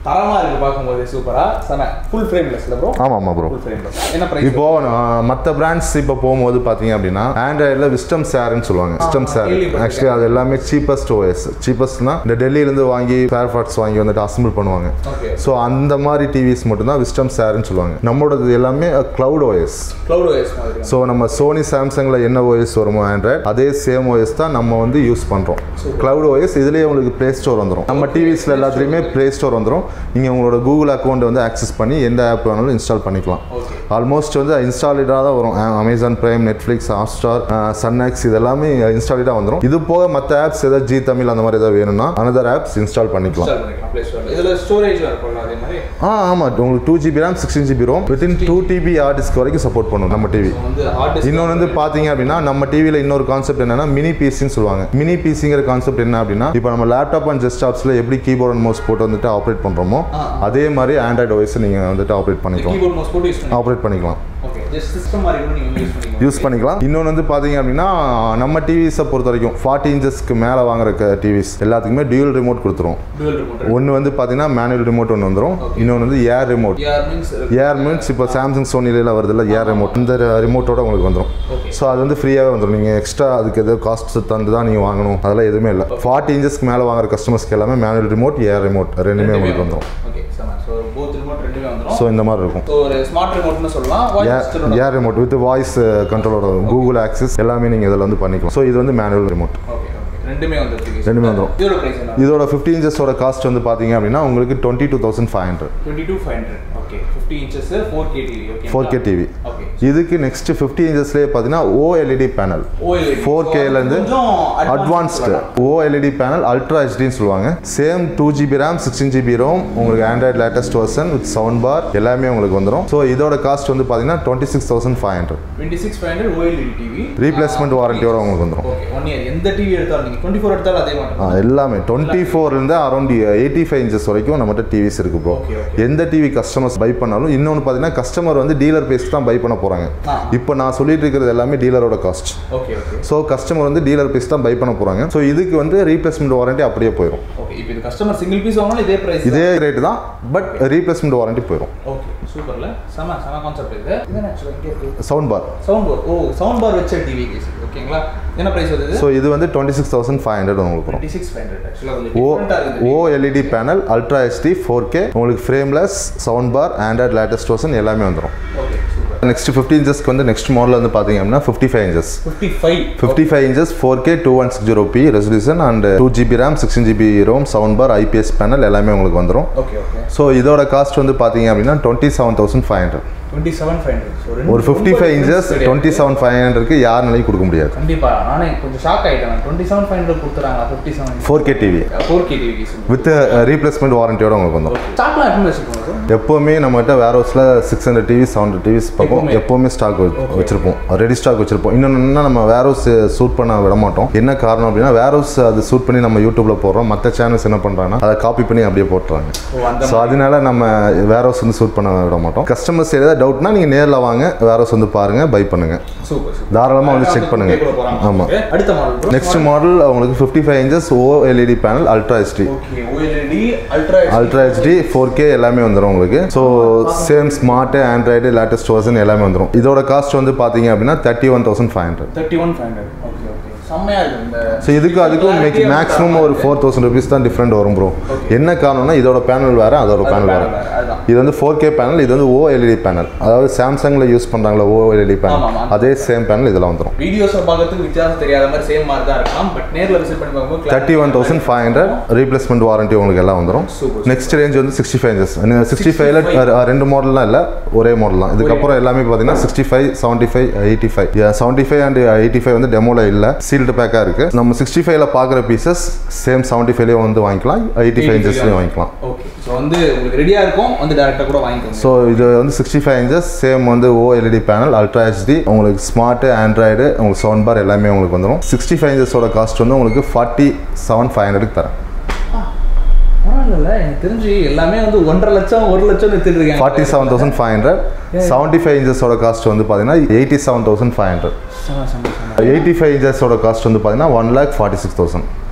தரமா இருக்கு பார்க்கும்போது சூப்பரா செம ஃபுல் ஃப்ரேம்லெஸ்ல ப்ரோ ஆமாம் ஆமாம் ப்ரோ ஃபுல் ஃப்ரேம்லெஸ் என்ன பிரைஸ் இப்போ மற்ற பிராண்ட்ஸ் இப்போ போகும்போது பார்த்தீங்க அப்படின்னா ஆண்ட்ராய்டில் விஸ்டம் சேர்னு சொல்லுவாங்க விஸ்டம் சேர் கேள்விப்பட்டிருக்கேன். ஆக்சுவலி அது எல்லாமே சீப்பஸ்ட் ஓஎஸ் சீப்பஸ்ட்னா இந்த டெல்லியிலேருந்து வாங்கி ஸ்பேர் பார்ட்ஸ் வாங்கி வந்துட்டு அசம்பிள் பண்ணுவாங்க ஓகே ஸோ அந்த மாதிரி டிவிஸ் மட்டும்தான் விஸ்டம் சேர்னு சொல்லுவாங்க நம்மளோடது எல்லாமே க்ளவுட் ஓஎஸ் க்ளவுட் ஓஎஸ் மாதிரி ஸோ நம்ம சோனி சாம்சங்கில் என்ன ஓஎஸ் வருமோ ஆண்ட்ராய்ட் அதே சேம் ஓஎஸ் தான் நம்ம வந்து யூஸ் பண்ணுறோம் க்ளவுட் ஓஎஸ் இதுலேயே உங்களுக்கு ப்ளே ஸ்டோர் வந்துடும் நம்ம டிவிஸில் எல்லாத்துலேயுமே ப்ளே ஸ்டோர் வந்துடும் நீங்கள் உங்களோட கூகுள் அக்கௌண்ட் வந்து ஆக்சஸ் பண்ணி எந்த ஆப் வேணாலும் இன்ஸ்டால் பண்ணிக்கலாம் ஓகே ஆல்மோஸ்ட் வந்து இன்ஸ்டாலிட்டாக தான் வரும் Amazon Prime Netflix Hotstar Sun NXT இதெல்லாமே இன்ஸ்டாலிட்டாக வந்துடும் இது போக மற்ற ஆப்ஸ் ஏதாவது ஜி தமிழ் அந்த மாதிரி ஏதாவது வேணும்னா அனதர் ஆப்ஸ் இன்ஸ்டால் பண்ணிக்கலாம் இன்ஸ்டால் பண்ணிக்கலாம் ப்ளே ஸ்டோர்ல இதுல ஸ்டோரேஜ் இருக்கும்ல அதே மாதிரி ஆ ஆமாம் உங்களுக்கு two GB RAM sixteen GB ROM within two TB hard disk வரைக்கும் சப்போர்ட் பண்ணும் நம்ம டிவி இப்போ வந்து ஹார்ட் டிஸ்க் இன்னொன்று வந்து பார்த்தீங்க அப்படின்னா நம்ம டிவியில் இன்னொரு கான்செப்ட் என்னன்னா மினி பிசின்னு சொல்லுவாங்க மினி பிசிங்கிற கான்செப்ட் என்ன அப்படின்னா இப்போ நம்ம லேப்டாப் அண்ட் டெஸ்க்டாப்ஸில் எப்படி கீபோர்ட் அண்ட் மவுஸ் போட்டு வந்துட்டு ஆப்ரேட் பண்ணுறோமோ அதே மாதிரி ஆண்ட்ராய்டு ஓஎஸ் நீங்கள் வந்துட்டு ஆப்ரேட் பண்ணிக்கலாம் கீபோர்ட் மவுஸ் போட்டு யூஸ் பண்ணி ஆப்ரேட் பண்ணிக்கலாம் ஓகே ஜஸ்ட் சிஸ்டம் மாதிரி கூட நீங்க யூஸ் பண்ணிக்கலாம் யூஸ் பண்ணிக்கலாம் இன்னொன்று வந்து பார்த்தீங்க அப்படின்னா நம்ம டிவிஸை பொறுத்த வரைக்கும் ஃபார்ட்டி இன்ச்சஸ்க்கு மேலே வாங்குற டிவிஸ் எல்லாத்துக்குமே டியூல் ரிமோட் கொடுத்துரும் டுவல் ரிமோட் ஒன்று வந்து பார்த்தீங்கன்னா மேனுவல் ரிமோட் ஒன்று வந்துடும் இன்னொன்று வந்து air remote AR means air means இப்போ சாம்சங் சோனிலாம் வருதுல்ல ஏர் ரிமோட் இந்த ரிமோட்டோட உங்களுக்கு வந்துடும் ஓகே ஸோ அது வந்து ஃப்ரீயாகவே வந்துடும் நீங்கள் எக்ஸ்ட்ரா அதுக்கு எதாவது காஸ்ட் தந்து தான் நீங்கள் வாங்கணும் அதெல்லாம் எதுவுமே இல்லை ஃபார்ட்டி இன்ச்சஸ்க்கு மேலே வாங்குற கஸ்டமர்ஸ்க்கு எல்லாமே மேனுவல் ரிமோட் ஏர் ரிமோட் ரெண்டுமே உங்களுக்கு வந்துடும் ஓகே செம ஸோ போத் ரிமோட் ரெண்டுமே வந்துரும் ஸோ இந்த மாதிரி இருக்கும் ஸோ ஒரு ஸ்மார்ட் ரிமோட்னு சொல்லலாம் voice air remote with voice கண்ட்ரோலோட கூகுள் ஆக்சஸ் எல்லாமே நீங்கள் இதில் வந்து பண்ணிக்கலாம் ஸோ இது வந்து மேனுவல் ரிமோட் ஓகே ஓகே ரெண்டுமே வந்துருக்கு ரெண்டுமே வந்துரும். இதோட பிரைஸ் என்ன இதோட ஃபிஃப்டி இன்ச்சஸோட காஸ்ட் வந்து பார்த்தீங்க அப்படின்னா உங்களுக்கு twenty two thousand five hundred twenty two five hundred okay fifty inches four K TV okay four K TV okay இதுக்கு நெக்ஸ்ட் ஃபிஃப்டி இன்ச்சஸ்லேயே பார்த்தீங்கன்னா ஓஎல்இடி பேனல் ஓஎல்இடி 4K ல இருந்து அட்வான்ஸ்டு ஓஎல்இடி பேனல் அல்ட்ரா ஹெச்டின்னு சொல்லுவாங்க same two GB RAM sixteen GB ROM உங்களுக்கு android latest version with sound bar எல்லாமே உங்களுக்கு வந்துடும் ஸோ இதோட காஸ்ட் வந்து பார்த்தீங்கன்னா twenty six thousand five hundred twenty six five hundred OLED TV replacement வாரண்டியோட உங்களுக்கு வந்துடும் ஓகே ஒன் இயர் எந்த டிவி எடுத்தாலும் நீங்கள் டுவெண்ட்டி ஃபோர் எடுத்தாலும் அதே மாதிரி எல்லாமே டுவெண்ட்டி ஃபோர்லேருந்து அரௌண்ட் எயிட்டி ஃபைவ் இன்ச்சஸ் வரைக்கும் நம்மகிட்ட டிவிஸ் இருக்கு ப்ரோ Okay, okay. எந்த டிவி கஸ்டமர்ஸ் பை பண்ணாலும் இன்னொன்று பார்த்தீங்கன்னா கஸ்டமர் வந்து டீலர் பேஸ்க்கு தான் பை பண்ண போகிறாங்க ஆ. இப்போ நான் சொல்லிட்டு இருக்கிறது எல்லாமே டீலரோட cost okay okay so customer வந்து டீலர் பேஸ் தான் பை பண்ண போகிறாங்க ஸோ இதுக்கு வந்து ரீப்ளேஸ்மெண்ட் வாரண்டி அப்படியே போயிடும் ஓகே இப்போ இது கஸ்டமர் சிங்கிள் பீஸ் வாங்கினாலும் இதே பிரைஸ் இதே ரேட்டு தான் பட் ரீப்ளேஸ்மெண்ட் வாரண்டி போயிடும் ஓகே சூப்பர்ல செம செம கான்செப்ட் இது இது ஆக்சுவலாக இங்கே இருக்கு சவுண்ட் பார் சவுண்ட் பார் ஓ சவுண்ட் பார் வச்ச டிவி கேஸ் ஓகேங்களா என்ன பிரைஸ் வருது ஸோ இது வந்து twenty six thousand five hundred உங்களுக்கு வரும் டுவெண்ட்டி சிக்ஸ் ஃபைவ் ஹண்ட்ரட் ஆக்சுவலாக வந்து ஓ டிஃப்ரெண்ட்டாக இருக்குது OLED panel ultra HD four K உங்களுக்கு frameless sound bar android latest version எல்லாமே வந்துடும் ஓகே சூப்பர் நெக்ஸ்ட் ஃபிஃப்டி இன்ச்சஸ்க்கு வந்து நெக்ஸ்ட் மாடல் வந்து பார்த்தீங்க அப்படின்னா fifty five inches fifty five fifty five inches four K two one six zero P resolution and two GB RAM sixteen GB ROM sound bar IPS panel எல்லாமே உங்களுக்கு வந்துடும் okay okay so இதோட cost வந்து பார்த்தீங்க அப்படின்னா twenty seven thousand five hundred twenty seven five hundred ஒரு fifty five inches twenty seven five ஹண்ட்ரட்க்கு யாருனாலையும் கொடுக்க முடியாது கண்டிப்பா நானே கொஞ்சம் ஷாக் ஆயிட்டேன் டுவெண்ட்டி செவன் ஃபைவ் ஹண்ட்ரட் கொடுத்துறாங்க fifty seven four K TV four K TV with replacement வாரண்டியோட உங்களுக்கு வந்துடும் ஸ்டாக்லாம் எப்படி வச்சுக்கோங்க சார் எப்போவுமே நம்மகிட்ட வேர் ஹவுஸில் six hundred TV seven hundred TVs பார்ப்போம் எப்பவுமே. எப்போவுமே ஸ்டாக் வச்சிருப்போம் ரெடி ஸ்டாக் வச்சிருப்போம் இன்னொன்று என்ன நம்ம வேர் ஹவுஸ் சூட் பண்ண விட மாட்டோம் என்ன காரணம் அப்படின்னா வேர் ஹவுஸ் அது சூட் பண்ணி நம்ம யூடியூப்ல போடுறோம் மற்ற சேனல்ஸ் என்ன பண்ணுறாங்கன்னா அதை காப்பி பண்ணி அப்படியே போட்டுறாங்க ஓ அந்த ஸோ அதனால நம்ம வேர் ஹவுஸ் வந்து சூட் பண்ண விட மாட்டோம் கஸ்டமர்ஸ் ஏதாவது டவுட்னா நீங்கள் நேரில் வாங்க வேர் ஹவுஸ் வந்து பாருங்க பை பண்ணுங்க சூப்பர் சூப்பர் தாராளமாக வந்து செக் பண்ணுங்க ஆமாம் அடுத்த மாடல் நெக்ஸ்ட் மாடல் உங்களுக்கு fifty five inches OLED panel ultra HD okay OLED ultra ultra HD four K எல்லாமே வந்துடும் உங்களுக்கு so same smart android latest version எல்லாமே வந்துடும் இதோட காஸ்ட் வந்து பார்த்தீங்க அப்படின்னா thirty one thousand five hundred thirty one five hundred okay okay செம்மையா இருக்கு இந்த ஸோ இதுக்கு அதுக்கும் மேக்ஸிமம் ஒரு ஃபோர் தௌசண்ட் ருபீஸ் தான் டிஃப்ரெண்ட் வரும் ப்ரோ என்ன காரணம்னா இதோட பேனல் வேறு அதோட பேனல் வேறு அதுதான் இது வந்து ஃபோர் கே பேனல் இது வந்து ஓஎல்இடி பேனல் அதாவது சாம்சங்கில் யூஸ் பண்ணுறாங்களா ஓஎல்இடி பேனல் ஆமா, ஆமா. அதே சேம் பேனல் இதில் வந்துடும் வீடியோஸ்ல பார்க்கறதுக்கு வித்தியாசம் தெரியாத மாதிரி சேம் மாதிரி தான் இருக்கலாம் பட் நேர்ல விசிட் பண்ணி பார்க்கும்போது thirty one thousand five hundred replacement warranty உங்களுக்கு எல்லாம் வந்துடும் Super. நெக்ஸ்ட் ரேஞ்ச் வந்து சிக்ஸ்டி ஃபைவ் இன்ச்சஸ் சிக்ஸ்டி ஃபைவ்ல ரெண்டு மாடல்லாம் இல்லை ஒரே மாடல் தான் இதுக்கப்புறம் எல்லாமே பார்த்தீங்கன்னா sixty five seventy five eighty five seventy five and eighty five வந்து டெமோல இல்லை சீல்டு பேக்காக இருக்குது நம்ம சிக்ஸ்டி ஃபைவ்ல பார்க்குற பீசஸ் சேம் செவன்ட்டி ஃபைவ்லேயும் வந்து வாங்கிக்கலாம் எயிட்டி ஃபைவ் இன்ச்சஸ்லேயும் வாங்கிக்கலாம் ஓகே ஸோ வந்து உங்களுக்கு ரெடியா இருக்கும் வந்து டேரக்டா கூட வாங்கிக்கோங்க ஸோ இது வந்து சிக்ஸ்டி ஃபைவ் இன்ச்சஸ் சேம் வந்து ஓஎல்இடி பேனல் அல்ட்ரா ஹெச்டி உங்களுக்கு ஸ்மார்ட் ஆண்ட்ராய்டு உங்களுக்கு சவுண்ட் பார் எல்லாமே உங்களுக்கு வந்துடும் சிக்ஸ்டி ஃபைவ் இன்ச்சஸோட காஸ்ட் வந்து உங்களுக்கு ஃபார்ட்டி செவன் ஃபைவ் ஹண்ட்ரடுக்கு தரேன் பரவாயில்ல எனக்கு தெரிஞ்சு எல்லாமே வந்து ஒன்றரை லட்சம் ஒரு லட்சம் எடுத்துட்டு இருக்கேன் forty seven thousand five hundred seventy five இன்ச்சஸோட காஸ்ட் வந்து பார்த்தீங்கன்னா eighty seven thousand five hundred செம, செம, செம. எயிட்டி ஃபைவ் இன்ச்சஸோட காஸ்ட் வந்து பார்த்தீங்கன்னா one lakh forty six thousand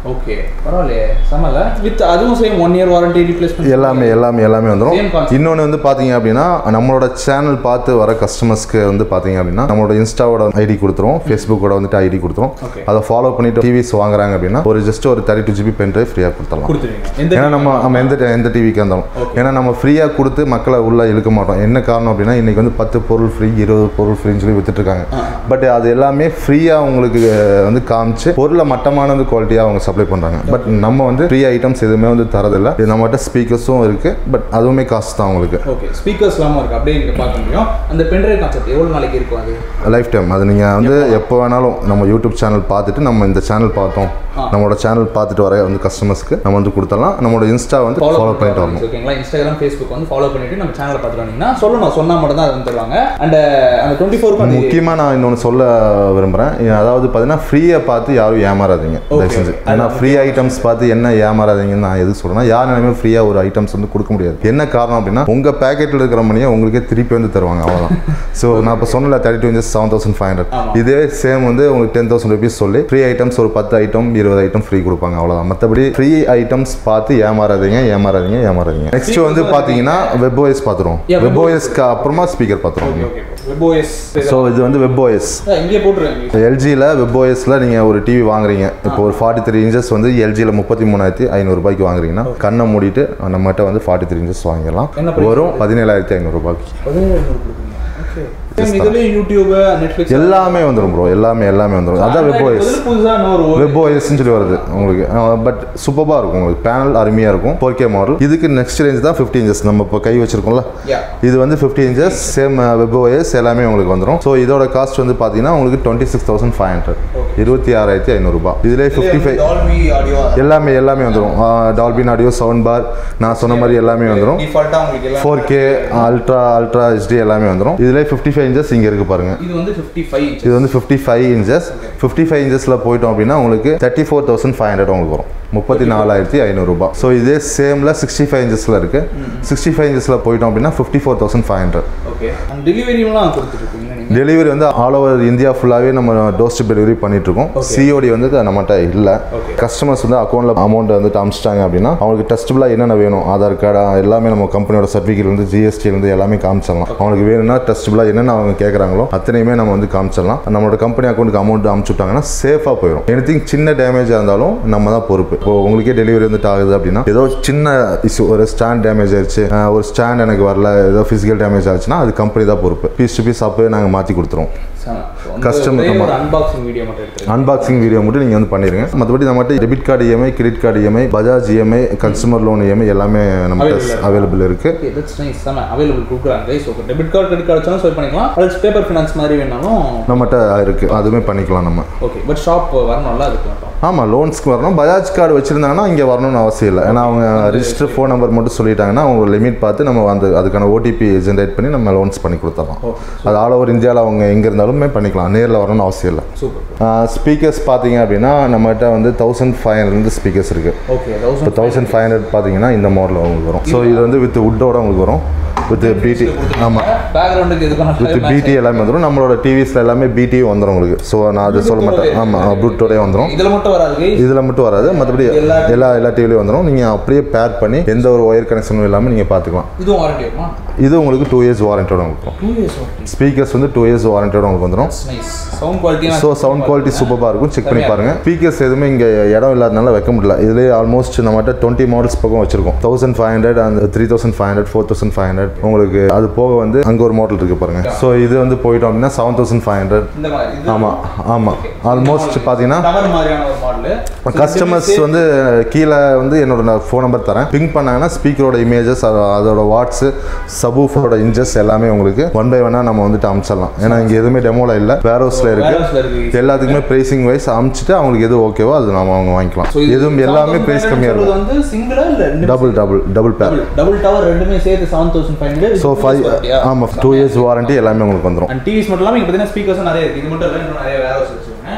okay பரவாயில்லையே சமல வித் அதுவும் same one year warranty replacement எல்லாமே எல்லாமே எல்லாமே Same வந்துடும் concept. இன்னொன்று வந்து பார்த்தீங்க அப்படின்னா நம்மளோட சேனல் பார்த்து வர கஸ்டமர்ஸ்க்கு வந்து பார்த்தீங்க அப்படின்னா நம்மளோட இன்ஸ்டாவோட ஐடி கொடுத்துருவோம் ஃபேஸ்புக்கோட வந்துட்டு ஐடி கொடுத்துரும் Okay. அதை ஃபாலோ பண்ணிட்டு டிவிஸ் வாங்குறாங்க அப்படின்னா ஒரு ஜஸ்ட் ஒரு thirty two GB pen drive ஃப்ரீயாக கொடுத்துடலாம் கொடுத்துருவீங்க எந்த ஏன்னா நம்ம நம்ம எந்த எந்த டிவிக்கு இருந்தாலும் Okay. ஏன்னா நம்ம ஃப்ரீயாக கொடுத்து மக்களை உள்ள இழுக்க மாட்டோம் என்ன காரணம் அப்படின்னா இன்னைக்கு வந்து பத்து பொருள் ஃப்ரீ இருபது பொருள் ஃப்ரீன்னு சொல்லி வித்துட்டு இருக்காங்க பட் அது எல்லாமே ஃப்ரீயாக உங்களுக்கு வந்து காமிச்சு பொருளை மட்டமான வந்து குவாலிட்டியாக அவங்க சப்ளை பண்ணுறாங்க பட் நம்ம வந்து ஃப்ரீ ஐட்டம்ஸ் எதுவுமே வந்து தரதில்லை இது நம்மகிட்ட ஸ்பீக்கர்ஸும் இருக்குது பட் அதுவுமே காசு தான் உங்களுக்கு ஓகே ஸ்பீக்கர்ஸ் இல்லாமல் இருக்கு அப்படியே இங்கே பார்க்க முடியும் அந்த பென்ட்ரைவ் கான்செப்ட் எவ்வளோ நாளைக்கு இருக்கும் அது லைஃப் டைம் அது நீங்கள் வந்து எப்போ வேணாலும் நம்ம யூடியூப் சேனல் பார்த்துட்டு நம்ம இந்த சேனல் பார்த்தோம் ஆ. நம்மளோட சேனல் பார்த்துட்டு வர வந்து கஸ்டமர்ஸ்க்கு நம்ம வந்து கொடுத்துடலாம் நம்மளோட இன்ஸ்டா வந்து ஃபாலோ ஃபாலோ பண்ணிட்டு வரணும் ஓகேங்களா இன்ஸ்டாகிராம் ஃபேஸ்புக் வந்து ஃபாலோ பண்ணிட்டு நம்ம சேனலை பார்த்துட்டு வந்தீங்கன்னா சொல்லணும் சொன்னா மட்டும் தான் அது வந்து தருவாங்க அண்ட் அந்த டுவெண்ட்டி ஃபோருக்கு அது முக்கியமாக நான் இன்னொன்று சொல்ல விரும்புகிறேன் அதாவது பார்த்தீங்கன்னா ஃப்ரீயை பார்த்து யாரும் ஏமாறாதீங்க Okay, தயவு செஞ்சு okay. ஏன்னா ஃப்ரீ ஐட்டம்ஸ் பார்த்து என்ன ஏமாறாதீங்கன்னு நான் எது சொல்கிறேன்னா யாருனாலுமே ஃப்ரீயாக ஒரு ஐட்டம்ஸ் வந்து கொடுக்க முடியாது என்ன காரணம் அப்படின்னா உங்கள் பேக்கெட்டில் இருக்கிற மணியை உங்களுக்கே திருப்பி வந்து தருவாங்க அவ்வளோதான் ஸோ நான் இப்போ சொன்னல thirty two inches seven thousand five hundred ஆமா. இதே சேம் வந்து உங்களுக்கு டென் தௌசண்ட் ருபீஸ் சொல்லி ஃப்ரீ ஐட்டம்ஸ் ஒரு பத்து ஐட்டம் இருபது ஐட்டம் ஃப்ரீ கொடுப்பாங்க அவ்வளோதான் மற்றபடி ஃப்ரீ ஐட்டம்ஸ் பார்த்து ஏமாறாதீங்க ஏமாறாதீங்க ஏமாறாதீங்க நெக்ஸ்ட் வந்து பார்த்தீங்கன்னா வெப் ஓஎஸ் பார்த்துருவோம் Yeah, வெப் ஓஎஸ்க்கு அப்புறமா ஸ்பீக்கர் ஓகே பார்த்துருவோம் ஓகே வெப்ஓஎஸ் ஸோ இது வந்து வெப் ஓஎஸ் இங்கே போட்டுருங்க எல்ஜியில் வெப்ஓஎஸில் நீங்கள் ஒரு டிவி வாங்குறீங்க இப்போ ஒரு ஃபார்ட்டி த்ரீ இன்ச்சஸ் வந்து எல்ஜியில் முப்பத்தி மூணாயிரத்தி ஐநூறுரூபாய்க்கு வாங்குறீங்கன்னா கண்ணை மூடிட்டு நம்மகிட்ட வந்து ஃபார்ட்டி த்ரீ இன்ச்சஸ் வாங்கிடலாம் என்ன price? வரும் பதினேழாயிரத்தி ஐநூறுரூபாய்க்கு பதினேழு கொடுக்குறீங்க ஓகே இதுலேயும் யூடியூப் நெட்ஃப்ளிக்ஸ் எல்லாமே வந்துடும் ப்ரோ எல்லாமே எல்லாமே வந்துடும் அதான் வெப் ஓஎஸ் புதுசாக இன்னொரு வெப் ஓஎஸ்ன்னு சொல்லி வருது உங்களுக்கு பட் சூப்பராக இருக்கும் உங்களுக்கு பேனல் அருமையாக இருக்கும் ஃபோர் கே மாடல் இதுக்கு நெக்ஸ்ட் ரேஞ்ச் தான் ஃபிஃப்டி இன்ச்சஸ் நம்ம இப்போ கை வச்சிருக்கோம்ல யா இது வந்து fifty inches same web OS எல்லாமே உங்களுக்கு வந்துடும் ஸோ இதோட காஸ்ட் வந்து பார்த்தீங்கன்னா உங்களுக்கு twenty six thousand five hundred இருபத்தி ஆறாயிரத்தி ஐநூறுரூபா இதிலே ஃபிஃப்டி ஃபைவ் டால்பி ஆடியோ எல்லாமே எல்லாமே வந்துடும் டால்பின் ஆடியோ சவுண்ட் பார் நான் சொன்ன மாதிரி எல்லாமே வந்துடும் டிஃபால்ட்டாக உங்களுக்கு எல்லாம் four K ultra ultra HD எல்லாமே வந்துடும் இதில் ஃபிஃப்டி ஃபைவ் இன்ச்சஸ் இங்கே இருக்கு பாருங்க இது வந்து ஃபிஃப்டி ஃபைவ் இன்ச் இது வந்து fifty five inches fifty five இன்ச்சஸில் போயிட்டோம் அப்படின்னா உங்களுக்கு thirty four thousand five hundred உங்களுக்கு வரும் முப்பத்தி நாலாயிரத்தி ஐநூறுரூபா ஸோ இதே சேமில் சிக்ஸ்டி ஃபைவ் இன்ச்சஸில் இருக்குது சிக்ஸ்டி ஃபைவ் இன்ச்சஸில் போயிட்டோம் அப்படின்னா fifty four thousand five hundred okay அந்த டெலிவரிலாம் கொடுத்துருக்கீங்க நீங்கள் டெலிவரி வந்து ஆல் ஓவர் இந்தியா ஃபுல்லாகவே நம்ம டோர் ஸ்டெப் டெலிவரி பண்ணிட்டு இருக்கோம் சிஓடி வந்து நம்மகிட்ட இல்லை Okay. கஸ்டமர்ஸ் வந்து அக்கௌண்ட்டில் அமௌண்ட் வந்துட்டு அமிச்சிட்டாங்க அப்படின்னா அவங்களுக்கு டெஸ்டபுளாக என்னென்ன வேணும் ஆதார் கார்டு எல்லாமே நம்ம கம்பெனியோட சர்டிஃபிகேட் வந்து ஜிஎஸ்டி இருந்து எல்லாமே காமிச்சிடலாம் அவங்களுக்கு வேணும்னா டெஸ்டபுளாக என்னென்ன அவங்க கேட்குறாங்களோ அத்தனையுமே நம்ம வந்து காமிச்சிடலாம் நம்மளோட கம்பெனி அக்கௌண்ட்டுக்கு அமௌண்ட் அமுச்சு விட்டாங்கன்னா சேஃபாக போயிடும் எனிதிங் சின்ன டேமேஜாக இருந்தாலும் நம்ம தான் பொறுப்பு இப்போ உங்களுக்கே டெலிவரி வந்துட்டு ஆகுது அப்படின்னா ஏதோ சின்ன இஷ்யூ ஒரு ஸ்டாண்ட் டேமேஜ் ஆயிடுச்சு அஹ் ஒரு ஸ்டாண்ட் எனக்கு வரல ஏதோ ஃபிசிக்கல் டேமேஜ் ஆச்சுன்னா அது கம்பெனி தான் பொறுப்பு பீஸ் டு பீஸ் அப்போவே நாங்கள் மாற்றி கொடுத்துருவோம் Customer, ஆமா. ஒரு அன்பாக்சிங் வீடியோ மட்டும் எடுத்துருக்கேன் அன்பாக்சிங் வீடியோ மட்டும் நீங்கள் வந்து பண்ணிடுங்க மற்றபடி நம்மகிட்ட debit card EMI credit card EMI Bajaj EMI consumer loan EMI எல்லாமே நம்மகிட்ட Available இருக்கு. அவைலபிள் இருக்குது ஓகே தட்ஸ் நைஸ் செம அவைலபிள் கொடுக்குறாங்க guys okay debit card credit card வச்சாலும் ஸ்வைப் பண்ணிக்கலாம் அல்லது பேப்பர் ஃபினான்ஸ் மாதிரி வேணாலும் நம்மகிட்ட இருக்குது அதுவுமே பண்ணிக்கலாம் நம்ம ஓகே பட் ஷாப் வரணும்ல அதுக்கு மட்டும் ஆமாம் லோன்ஸ்க்கு வரணும் பஜாஜ் கார்டு வச்சுருந்தாங்கன்னா இங்கே வரணும்னு அவசியம் இல்லை ஏன்னா அவங்க ரிஜிஸ்டர் ஃபோன் நம்பர் மட்டும் சொல்லிட்டாங்கன்னா அவங்க லிமிட் பார்த்து நம்ம அந்த அதுக்கான ஓடிபி ஜென்ரேட் பண்ணி நம்ம லோன்ஸ் பண்ணி கொடுத்துடலாம் அது ஆல் ஓவர் இந்தியாவில் அவங்க எங்கே இருந்தாலுமே பண்ணிக்கலாம் நேரில் வரணும்னு அவசியம் இல்லை சூப்பர் ஸ்பீக்கர்ஸ் பார்த்தீங்க அப்படின்னா நம்மகிட்ட வந்து தௌசண்ட் ஃபைவ் ஹண்ட்ரட் ஸ்பீக்கர்ஸ் இருக்குது ஓகே இப்போ தௌசண்ட் தௌசண்ட் ஃபைவ் ஹண்ட்ரட் பார்த்தீங்கன்னா இந்த மாடல் உங்களுக்கு வரும் ஸோ இது வந்து வித் வுட்டோட உங்களுக்கு வரும் வித் பிடி ஆமாம் பேக்ரவுண்டுக்கு இதுக்கான வித் பிடி எல்லாமே வந்துடும் நம்மளோட டிவிஸில் எல்லாமே பிடியும் வந்துடும் உங்களுக்கு ஸோ நான் அதை சொல்ல மாட்டேன் ஆமாம் ப்ளூட்டோடே வந்துடும் இதுல மட்டும் வராது கைஸ் இதில் மட்டும் வராது மற்றபடி எல்லா எல்லா எல்லா டிவிலையும் வந்துடும் நீங்கள் அப்படியே பேர் பண்ணி எந்த ஒரு ஒயர் கனெக்ஷனும் இல்லாமல் நீங்கள் பார்த்துக்கலாம் இதுவும் வாரண்டி வருமா இது உங்களுக்கு டூ இயர்ஸ் வாரண்டியோட உங்களுக்கு வரும் டூ இயர்ஸ் வாரண்டி ஸ்பீக்கர்ஸ் வந்து டூ இயர்ஸ் வாரண்டியோட உங்களுக்கு வந்துடும் nice sound quality so sound quality சூப்பராக இருக்கும் செக் பண்ணி பாருங்க ஸ்பீக்கர்ஸ் எதுவுமே இங்கே இடம் இல்லாதனால வைக்க முடியல இதுலேயே ஆல்மோஸ்ட் நம்மகிட்ட டுவெண்ட்டி மாடல்ஸ் பக்கம் வச்சிருக்கோம் தௌசண்ட் ஃபைவ் ஹண்ட்ரட் அந்த three thousand five hundred four thousand five hundred உங்களுக்கு அது போக வந்து அங்கே ஒரு மாடல் இருக்கு பாருங்க ஸோ இது வந்து போயிட்டோம் அப்படின்னா செவன் தௌசண்ட் ஃபைவ் ஹண்ட்ரட் இந்த மாதிரி இது ஆமாம் ஆமாம் ஆல்மோஸ்ட் பார்த்தீங்கன்னா டவர் மாதிரியான ஒரு மாடல் கஸ்டமர்ஸ் வந்து கீழே வந்து என்னோட ஃபோன் நம்பர் தரேன் பிங்க் பண்ணாங்கன்னா ஸ்பீக்கரோட இமேஜஸ் அதோட வாட்ஸ் சபூஃபரோட இன்ஜஸ் எல்லாமே உங்களுக்கு ஒன் பை ஒன்னாக நம்ம வந்துட்டு அமிச்சிடலாம் ஏன்னா இங்கே எதுவுமே டெமோல இல்லை வேர் ஹவுஸில் இருக்கு Warehouse ல இருக்கு எல்லாத்துக்குமே ப்ரைசிங் வைஸ் அமிச்சிட்டு அவங்களுக்கு எது ஓகேவோ அது நாம அவங்க வாங்கிக்கலாம் So, இது எதுவும் எல்லாமே 7500 ப்ரைஸ் கம்மியாக சொல்றது இருக்கும் வந்து சிங்கிளா இல்ல double double double pair double tower ரெண்டுமே சேர்த்து seven thousand five hundred so five ஆமாம் டூ இயர்ஸ் வாரண்டி எல்லாமே உங்களுக்கு வந்துடும் அண்ட் டிவிஸ் மட்டும் இல்லாமல் இங்கே பார்த்தீங்கன்னா ஸ்பீக்கர்ஸும் நிறைய இருக்குது இது மட்டும் இல்லை இன்னும் நிறைய வேற வச்சுருக்காங்க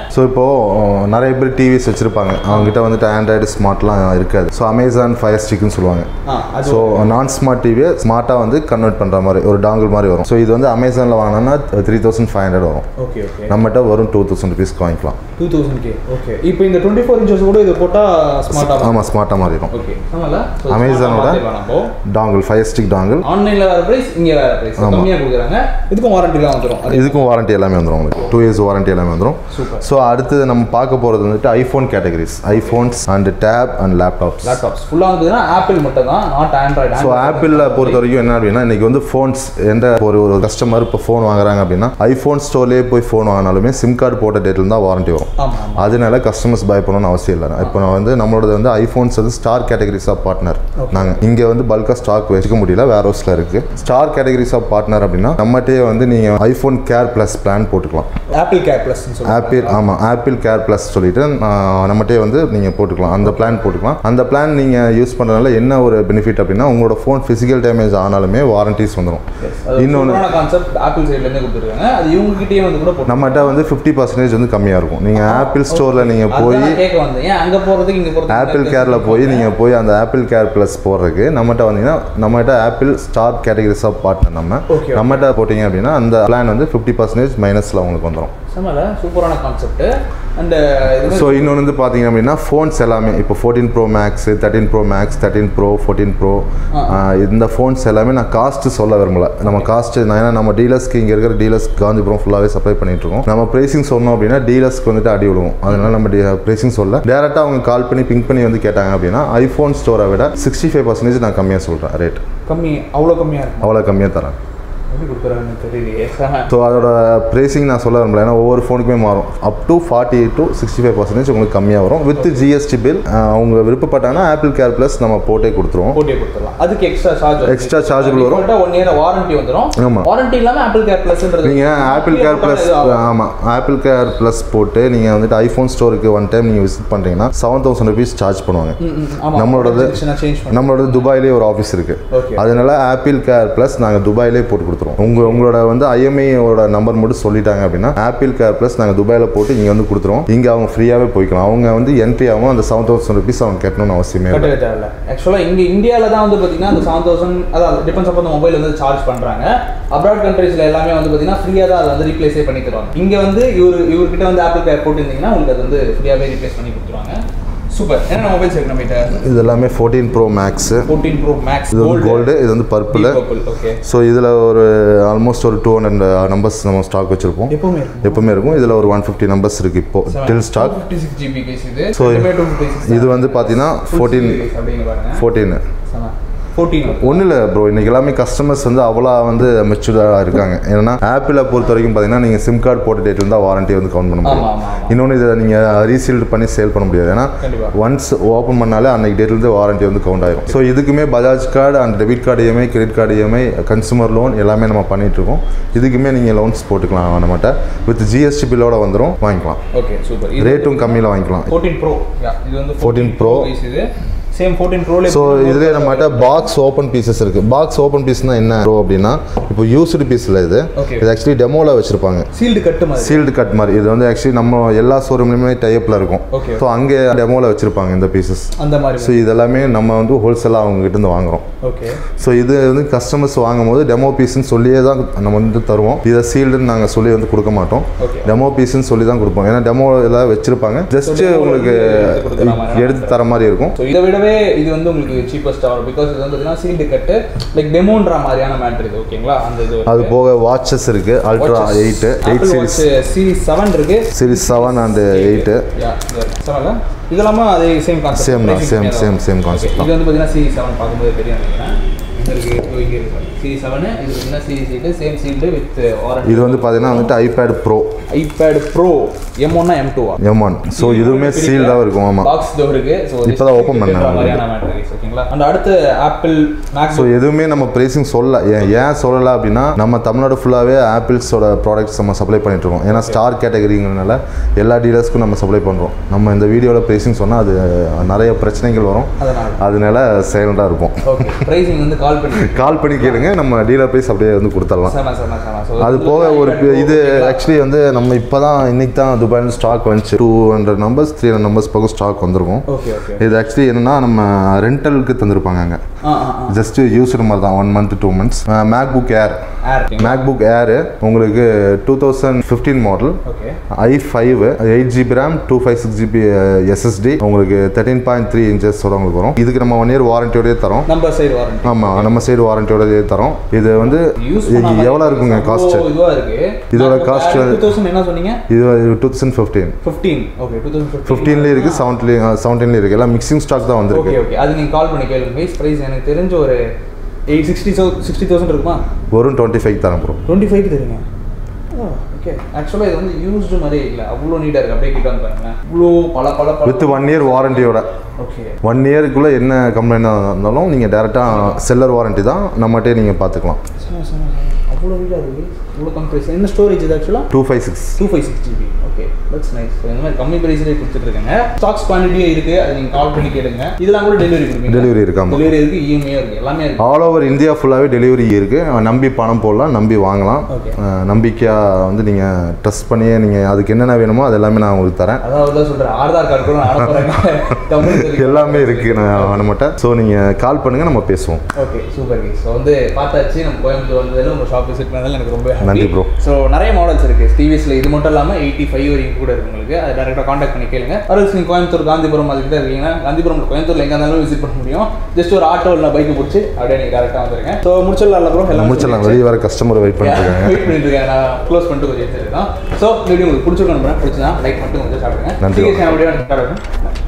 ஸோ இப்போது நிறைய பேர் டிவிஸ் வச்சுருப்பாங்க அவங்ககிட்ட வந்துட்டு ஆண்ட்ராய்டு ஸ்மார்ட்லாம் இருக்காது ஸோ அமேசான் ஃபயர் ஸ்டிக்னு சொல்லுவாங்க ஆ அது ஸோ நான் ஸ்மார்ட் டிவியை ஸ்மார்ட்டாக வந்து கன்வெர்ட் பண்ணுற மாதிரி ஒரு டாங்கிள் மாதிரி வரும் ஸோ இது வந்து அமேசானில் வாங்கினோன்னா த்ரீ தௌசண்ட் ஃபைவ் ஹண்ட்ரட் வரும் ஓகே ஓகே நம்மகிட்ட வரும் டூ தௌசண்ட் ருபீஸ்க்கு வாங்கிக்கலாம் டூ தௌசண்ட் கே ஓகே இப்போ இந்த டுவெண்ட்டி ஃபோர் இன்ச்சஸ் கூட இது போட்டால் ஸ்மார்ட்டாக ஆமாம் ஸ்மார்ட்டாக மாறிடும் ஓகே ஆமாம்ல Amazon-ஓட நம்ம டாங்கிள் ஃபயர் ஸ்டிக் டாங்கிள் ஆன்லைனில் வேறு ப்ரைஸ் இங்கே வேறு ப்ரைஸ் கம்மியாக கொடுக்குறாங்க இதுக்கும் வாரண்டிலாம் வந்துடும் அது இதுக்கும் வாரண்டி எல்லாமே வந்துடும் உங்களுக்கு டூ இயர்ஸ் வாரண்டி எல்லாமே வந்துடும் Super. ஸோ அடுத்தது நம்ம பார்க்க போகிறது வந்துட்டு iPhone categories iPhones and tab and laptops laptops ஃபுல்லாக வந்துதுன்னா ஆப்பிள் மட்டும் தான் நாட் ஆண்ட்ராய்டு ஸோ ஆப்பிளில் பொறுத்த வரைக்கும் என்ன அப்படின்னா இன்னைக்கு வந்து ஃபோன்ஸ் எந்த ஒரு ஒரு கஸ்டமர் இப்போ ஃபோன் வாங்குறாங்க அப்படின்னா ஐஃபோன் ஸ்டோர்லேயே போய் ஃபோன் வாங்கினாலுமே சிம் கார்டு போட்ட டேட்டில் தான் வாரண்டி வரும் ஆமாம் ஆமாம் அதனால கஸ்டமர்ஸ் பயப்படணும்னு அவசியம் இல்லை இப்போ நான் வந்து நம்மளோட வந்து ஐஃபோன்ஸ் வந்து ஸ்டார் கேட்டகரிஸ் ஆஃப் பார்ட்னர் நாங்கள் இங்கே வந்து பல்காக ஸ்டாக் வச்சுக்க முடியல வேர் ஹவுஸில் இருக்குது ஸ்டார் கேட்டகரிஸ் ஆஃப் பார்ட்னர் அப்படின்னா நம்மகிட்டே வந்து நீங்கள் ஐஃபோன் கேர் ப்ளஸ் பிளான் போட்டுக்கலாம் ஆப்பிள் கேர் ப்ளஸ்ன்னு சொல்லுவாங்க ஆப்பிள் ஆமாம் ஆப்பிள் கேர் ப்ளஸ் சொல்லிட்டு ஆஹ், நம்மகிட்டே வந்து நீங்கள் போட்டுக்கலாம் அந்த பிளான் போட்டுக்கலாம் அந்த பிளான் நீங்கள் யூஸ் பண்ணுறதுனால என்ன ஒரு பெனிஃபிட் அப்படின்னா உங்களோட ஃபோன் ஃபிசிக்கல் டேமேஜ் ஆனாலுமே வாரண்டிஸ் வந்துடும் இன்னொன்று இன்னொன்று கான்செப்ட் ஆப்பிள் சைட்லேருந்து கொடுத்துருக்காங்க அது இவங்ககிட்டயே வந்து கூட போட்டு நம்மகிட்ட வந்து ஃபிஃப்டி பர்சன்டேஜ் வந்து கம்மியாக இருக்கும் நீங்கள் ஆப்பிள் ஸ்டோரில் நீங்கள் போய் அதான் நான் கேட்க வந்தேன் ஏன் அங்கே போகிறதுக்கு இங்கே போகிறதுக்கு ஆப்பிள் கேரில் போய் நீங்கள் போய் அந்த ஆப்பிள் கேர் ப்ளஸ் போடுறதுக்கு நம்மகிட்ட வந்தீங்கன்னா நம்மகிட்ட Apple star categories of partner நம்ம Okay. நம்மகிட்ட போட்டிங்க அப்படின்னா அந்த பிளான் வந்து ஃபிஃப்டி பர்சன்டேஜ் மைனஸில் உங்களுக்கு வந்துடும் செம்மல சூப்பரான கான்செப்ட் அண்ட் இது ஸோ இன்னொன்று வந்து பார்த்தீங்க அப்படின்னா ஃபோன்ஸ் எல்லாமே இப்போ fourteen pro max thirteen pro max thirteen pro fourteen pro இந்த ஃபோன்ஸ் எல்லாமே நான் காஸ்ட்டு சொல்ல விரும்பல நம்ம காஸ்ட்டு நான் ஏன்னா நம்ம டீலர்ஸ்க்கு இங்கே இருக்கிற டீலர்ஸ் காந்திபுரம் ஃபுல்லாகவே சப்ளை பண்ணிட்டு இருக்கோம் நம்ம ப்ரைசிங் சொன்னோம் அப்படின்னா டீலர்ஸ்க்கு வந்துட்டு அடி விடுவோம் அதனால நம்ம ப்ரைசிங் சொல்ல டேரெக்டாக அவங்க கால் பண்ணி பிங்க் பண்ணி வந்து கேட்டாங்க அப்படின்னா ஐஃபோன் ஸ்டோரை விட சிக்ஸ்டி ஃபைவ் பர்சன்டேஜ் நான் கம்மியாக சொல்கிறேன் ரேட் கம்மி அவ்வளோ கம்மியாக இருக்கும் அவ்வளோ கம்மியாக தரேன் எப்படி கொடுக்குறாங்கன்னு தெரியலையே செம. ஸோ அதோட ப்ரைசிங் நான் சொல்ல விரும்பல ஏன்னா ஒவ்வொரு ஃபோனுக்குமே மாறும் up to forty to sixty five percentage உங்களுக்கு கம்மியாக வரும் வித் ஜிஎஸ்டி பில் அவங்க விருப்பப்பட்டாங்கன்னா ஆப்பிள் கேர் ப்ளஸ் நம்ம போட்டே கொடுத்துருவோம் போட்டியே கொடுத்துடலாம் அதுக்கு எக்ஸ்ட்ரா சார்ஜ் Extra chargeable வரும். ஒன் இயர் வாரண்டி வந்துடும் ஆமா. வாரண்டி இல்லாமல் ஆப்பிள் கேர் ப்ளஸ்ன்றது நீங்கள் ஆப்பிள் கேர் ப்ளஸ் ஆமாம் ஆப்பிள் கேர் ப்ளஸ் போட்டு நீங்கள் வந்துட்டு ஐஃபோன் ஸ்டோருக்கு ஒன் டைம் நீங்கள் விசிட் பண்ணுறீங்கன்னா செவன் தௌசண்ட் ருபீஸ் சார்ஜ் பண்ணுவாங்க நம்மளோடது சேஞ்ச் பண்ணி நம்மளோட துபாயிலே ஒரு ஆஃபீஸ் இருக்கு Okay. அதனால ஆப்பிள் கேர் ப்ளஸ் நாங்கள் துபாயிலே போட்டு கொடுத்துருவோம் உங்க உங்களோட வந்து ஐஎம்ஐயோட நம்பர் மட்டும் சொல்லிட்டாங்க அப்படின்னா ஆப்பிள் கேர் ப்ளஸ் நாங்கள் துபாயில் போட்டு இங்கே வந்து கொடுத்துருவோம் இங்கே அவங்க ஃப்ரீயாகவே போய்க்கலாம் அவங்க வந்து என்ட்ரி ஆகும் அந்த செவன் தௌசண்ட் ருபீஸ் அவங்க கட்டணும்னு அவசியமே இல்லை கட்டவே தேவையில்ல ஆக்சுவலாக இங்கே இந்தியாவில் தான் வந்து பார்த்தீங்கன்னா அந்த செவன் தௌசண்ட் அதான் டிபெண்ட்ஸ் அப்போ மொபைல் வந்து சார்ஜ் பண்ணுறாங்க அப்ராட் கண்ட்ரீஸில் எல்லாமே வந்து பார்த்தீங்கன்னா ஃப்ரீயாக தான் அதை வந்து ரீப்ளேஸே பண்ணி தருவாங்க இங்கே வந்து இவர் இவர்கிட்ட வந்து ஆப்பிள் கேர் போட்டிருந்தீங்கன்னா உங்களுக்கு அது வந்து ஃப்ரீயாகவே ரீப்ளேஸ் பண்ணி கொடுத்துருவாங்க சூப்பர் என்ன மொபைல்ஸ் இருக்கு நம்ம இது எல்லாமே fourteen pro max fourteen pro max இது வந்து கோல்டு இது வந்து பர்பிள் ஓகே ஸோ இதில் ஒரு ஆல்மோஸ்ட் ஒரு டூ ஹண்ட்ரட் நம்பர்ஸ் நம்ம ஸ்டாக் வச்சுருப்போம் எப்பவுமே இருக்கும் எப்பவுமே இருக்கும் இதில் ஒரு ஒன் ஃபிஃப்டி நம்பர்ஸ் இருக்குது இப்போ till stock fifty six GB case இது So, டூ ஃபிஃப்டி சிக்ஸ் இது வந்து பார்த்தீங்கன்னா ஃபோர்டீன் அப்படிங்க பாருங்க ஃபோர்டீன் ஃபோர்டீன் ஒன்றும் இல்லை ப்ரோ இன்னைக்கு எல்லாமே கஸ்டமர்ஸ் வந்து அவ்வளோ வந்து மெச்சூர்டாக இருக்காங்க ஏன்னா ஆப்பிளை பொறுத்த வரைக்கும் பார்த்தீங்கன்னா நீங்கள் சிம் கார்டு போட்ட டேட்டில் தான் வாரண்டி வந்து கவுண்ட் பண்ண முடியும் ஆமா, ஆமா, ஆமா. இன்னொன்று இதை நீங்கள் ரீசீல்டு பண்ணி சேல் பண்ண முடியாது ஏன்னா கண்டிப்பா. ஒன்ஸ் ஓப்பன் பண்ணாலே அன்னைக்கு டேட்லேருந்து வாரண்டி வந்து கவுண்ட் ஆயிரும் ஸோ இதுக்குமே Bajaj card and debit card EMI credit card EMI consumer loan எல்லாமே நம்ம பண்ணிட்டு இருக்கோம் இதுக்குமே நீங்கள் லோன்ஸ் போட்டுக்கலாம் நம்மகிட்ட வித் ஜிஎஸ்டி பில்லோட வந்துடும் வாங்கிக்கலாம் ஓகே சூப்பர் ரேட்டும் கம்மியில் வாங்கிக்கலாம் ஃபோர்டீன் ப்ரோ இது வந்து 14 Pro. இது சேம் ஃபோர்டீன் ப்ரோல ஸோ இதுலேயே நம்மகிட்ட பாக்ஸ் ஓப்பன் பீசஸ் இருக்குது பாக்ஸ் ஓப்பன் பீஸ்னா என்ன ப்ரோ அப்படின்னா இப்போ யூஸ்டு பீஸில் இது Okay. இது ஆக்சுவலி டெமோவில் வச்சுருப்பாங்க சீல்டு கட்டு மாதிரி சீல்டு கட் மாதிரி இது வந்து ஆக்சுவலி நம்ம எல்லா ஷோரூம்லையுமே டைப்பில் இருக்கும் Okay. ஸோ அங்கே டெமோவில் வச்சுருப்பாங்க இந்த பீசஸ் அந்த மாதிரி ஸோ இதெல்லாமே நம்ம வந்து ஹோல்சேலாக அவங்க கிட்ட இருந்து வாங்குறோம் ஓகே ஸோ இது வந்து கஸ்டமர்ஸ் வாங்கும்போது டெமோ பீஸ்ன்னு சொல்லியே தான் நம்ம வந்து தருவோம் இதை சீல்டுன்னு நாங்கள் சொல்லி வந்து கொடுக்க மாட்டோம் Okay. டெமோ பீஸ்ன்னு சொல்லி தான் கொடுப்போம் ஏன்னா டெமோ எல்லாம் வச்சுருப்பாங்க ஜஸ்ட் demo உங்களுக்கு எடுத்து கொடுக்குற மாதிரி எடுத்து தர மாதிரி இருக்கும் ஸோ இதை விடவே இது வந்து உங்களுக்கு சீப்பஸ்ட் ஆகும் பிகாஸ் இது வந்து பார்த்தீங்கன்னா சீல்டு கட்டு லைக் டெமோன்ற மாதிரியான மேட்ரு இது ஓகேங்களா அந்த இது அது போக வாட்சஸ் இருக்குது ultra eight eight series series seven இருக்கு சீரிஸ் செவன் அண்ட் எயிட்டு செவன்ல இதெல்லாமா அதே சேம் கான்செப்ட் Same தான், same, same, same concept இது வந்து பார்த்தீங்கன்னா சீரிஸ் செவன் பார்க்கும்போது தெரியும் நினைக்கிறேன் இங்க இருக்கு இதோ இங்க இருக்கு சீரிஸ் செவன் இது பார்த்தீங்கன்னா series eight same sealed with orange இது வந்து பார்த்தீங்கன்னா வந்துட்டு iPad pro iPad pro M ஒன்னா எம் டூவா எம் ஒன் ஸோ இதுவுமே சீல்டாக இருக்கும் ஆமாம் பாக்ஸ் டோர் இருக்கு ஸோ இப்பதான் open பண்ணேன். மாதிரியான மேட்ரிக்ஸ் ஓகேங்களா அண்ட் அடுத்து ஆப்பிள் மேக்ஸ் ஸோ எதுவுமே நம்ம ப்ரைஸிங் சொல்ல ஏன் ஏன் சொல்லலை அப்படின்னா நம்ம தமிழ்நாடு ஃபுல்லாகவே ஆப்பிள்ஸோட ப்ராடக்ட்ஸ் நம்ம சப்ளை பண்ணிட்டு இருக்கோம் ஏன்னா ஸ்டார் கேட்டகரிங்கிறனால எல்லா டீலர்ஸ்க்கும் நம்ம சப்ளை பண்ணுறோம் நம்ம இந்த வீடியோவில் ப்ரைஸிங் சொன்னால் அது நிறைய பிரச்சனைகள் வரும் அதனால அதனால சைலண்டாக இருப்போம் ஓகே ப்ரைஸிங் வந்து கால் கால் பண்ணி கால் பண்ணி கேளுங்க நம்ம டீலர் ப்ரைஸ் அப்படியே வந்து கொடுத்துடலாம் செம செம செம So, அது போக ஒரு பி- இது ஓகேங்களா? ஆக்சுவலி வந்து நம்ம இப்போ தான் இன்னைக்கு தான் துபாயில் ஸ்டாக் வந்துச்சு two hundred numbers three hundred numbers பக்கம் ஸ்டாக் வந்திருக்கும் ஓகே ஓகே இது ஆக்சுவலி என்னன்னா நம்ம ரெண்டலுக்கு தந்திருப்பாங்க அங்கே ஆ ஆ ஆ ஜஸ்ட் யூஸ்டு மாதிரி தான் one month two months MacBook air air MacBook air உங்களுக்கு two thousand fifteen model okay I five eight GB RAM two five six GB SSD உங்களுக்கு thirteen point three இன்ச்சஸோட உங்களுக்கு வரும் இதுக்கு நம்ம one year வாரண்டியோடய தரோம் நம்ம side warranty ஆமாம் நம்ம சைடு வாரண்டியோடய தரோம் இது வந்து யூஸ் எவ்வளோ இருக்குங்க காஸ்ட் இதுவா இருக்கு இதோட cost டூ தௌசண்ட் என்ன சொன்னீங்க இது two thousand fifteen fifteen okay two thousand ஃபிஃப்டீன்லேயும் இருக்குது செவன்டீன்லேயும் செவன்டீன்லேயும் இருக்குது எல்லாம் மிக்சிங் ஸ்டாக் தான் வந்திருக்கு ஓகே ஓகே அது நீங்கள் கால் பண்ணி கேளுங்க கைஸ் ப்ரைஸ் எனக்கு தெரிஞ்ச ஒரு எயிட் சிக்ஸ்டி சிக்ஸ்டி தௌசண்ட் இருக்குமா வரும் டுவெண்ட்டி ஃபைவ் தரேன் ப்ரோ டுவெண்ட்டி ஃபைவ்க்கு தருங்க ஓகே ஆக்சுவலாக இது வந்து யூஸ்டு மாதிரியே இல்லை அவ்வளோ நீட்டாக இருக்குது அப்படியே கிட்ட வந்து பாருங்களேன் இவ்வளோ பல பல பல வித் ஒன் இயர் வாரண்டியோட ஓகே ஒன் இயருக்குள்ளே என்ன கம்ப்ளைண்டாக இருந்தாலும் நீங்கள் டேரெக்டாக செல்லர் வாரண்டி தான் நம்மகிட்டே நீங்கள் பார்த்துக்கலாம் அவ்வளோ நீட்டாக இருக்குது இவ்வளோ கம்ப்ரைஸ் என்ன ஸ்டோரேஜ் இது ஆக்சுவலாக two five six two five six GB okay that's nice இந்த மாதிரி கம்மி ப்ரைஸ்லேயே கொடுத்துட்ருக்காங்க ஸ்டாக்ஸ் குவான்டிட்டியே இருக்குது அது நீங்கள் கால் பண்ணி கேளுங்க இதெல்லாம் கூட டெலிவரி கொடுப்பீங்க டெலிவரி இருக்காமா டெலிவரி இருக்குது இஎம்ஐ இருக்குது எல்லாமே இருக்குது ஆல் ஓவர் இந்தியா ஃபுல்லாகவே டெலிவரி இருக்குது நம்பி பணம் போடலாம் நம்பி வாங்கலாம் Okay. அஹ், நம்பிக்கையாக வந்து நீங்கள் ட்ரஸ்ட் பண்ணியே நீங்கள் அதுக்கு என்னென்ன வேணுமோ அது எல்லாமே நான் உங்களுக்கு தரேன் அதாவது தான் சொல்கிறேன் ஆதார் கார்டு கூட நான் அனுப்புகிறேன் கம்பெனி எல்லாமே இருக்குது நான் நம்மகிட்ட ஸோ நீங்கள் கால் பண்ணுங்கள் நம்ம பேசுவோம் ஓகே சூப்பர் கி ஸோ வந்து பார்த்தாச்சு நம்ம கோயம்புத்தூர் வந்ததில் உங்கள் ஷாப் விசிட் பண்ணதில் எனக்கு ரொம்ப நன்றி bro. ஸோ நிறைய மாடல்ஸ் இருக்குது டிவிஎஸ்ல இது மட்டும் இல்லாமல் எயிட்டி ஃபைவ் வரைக்கும் கூட இருக்கு உங்களுக்கு அதை டேரெக்டாக காண்டாக்ட் பண்ணி கேளுங்க அரசு நீங்கள் கோயம்புத்தூர் காந்திபுரம் அதுக்கிட்ட இருக்கீங்கன்னா காந்திபுரம் கோயம்புத்தூர்ல எங்கே இருந்தாலும் விசிட் பண்ண முடியும் ஜஸ்ட் ஒரு ஆட்டோ இல்லை பைக்கு பிடிச்சி அப்படியே நீங்கள் டேரெக்டாக வந்துருங்க ஸோ முடிச்சிடலாம் ப்ரோ எல்லாம் முடிச்சிடலாம் வெளியே வர கஸ்டமர் வெயிட் பண்ணிட்டு இருக்காங்க வெயிட் பண்ணிட்டு இருக்கேன் நான் க்ளோஸ் பண்ணிட்டு கொஞ்சம் எடுத்துருக்கோம் ஸோ வீடியோ உங்களுக்கு பிடிச்சிருக்கணும் பிடிச்சா லைக் மட்டும் கொஞ்சம் சாப்பிடுங்க நன்றி. சீக்கிரம் வீடியோ ஸ்டார்ட் ஆகும்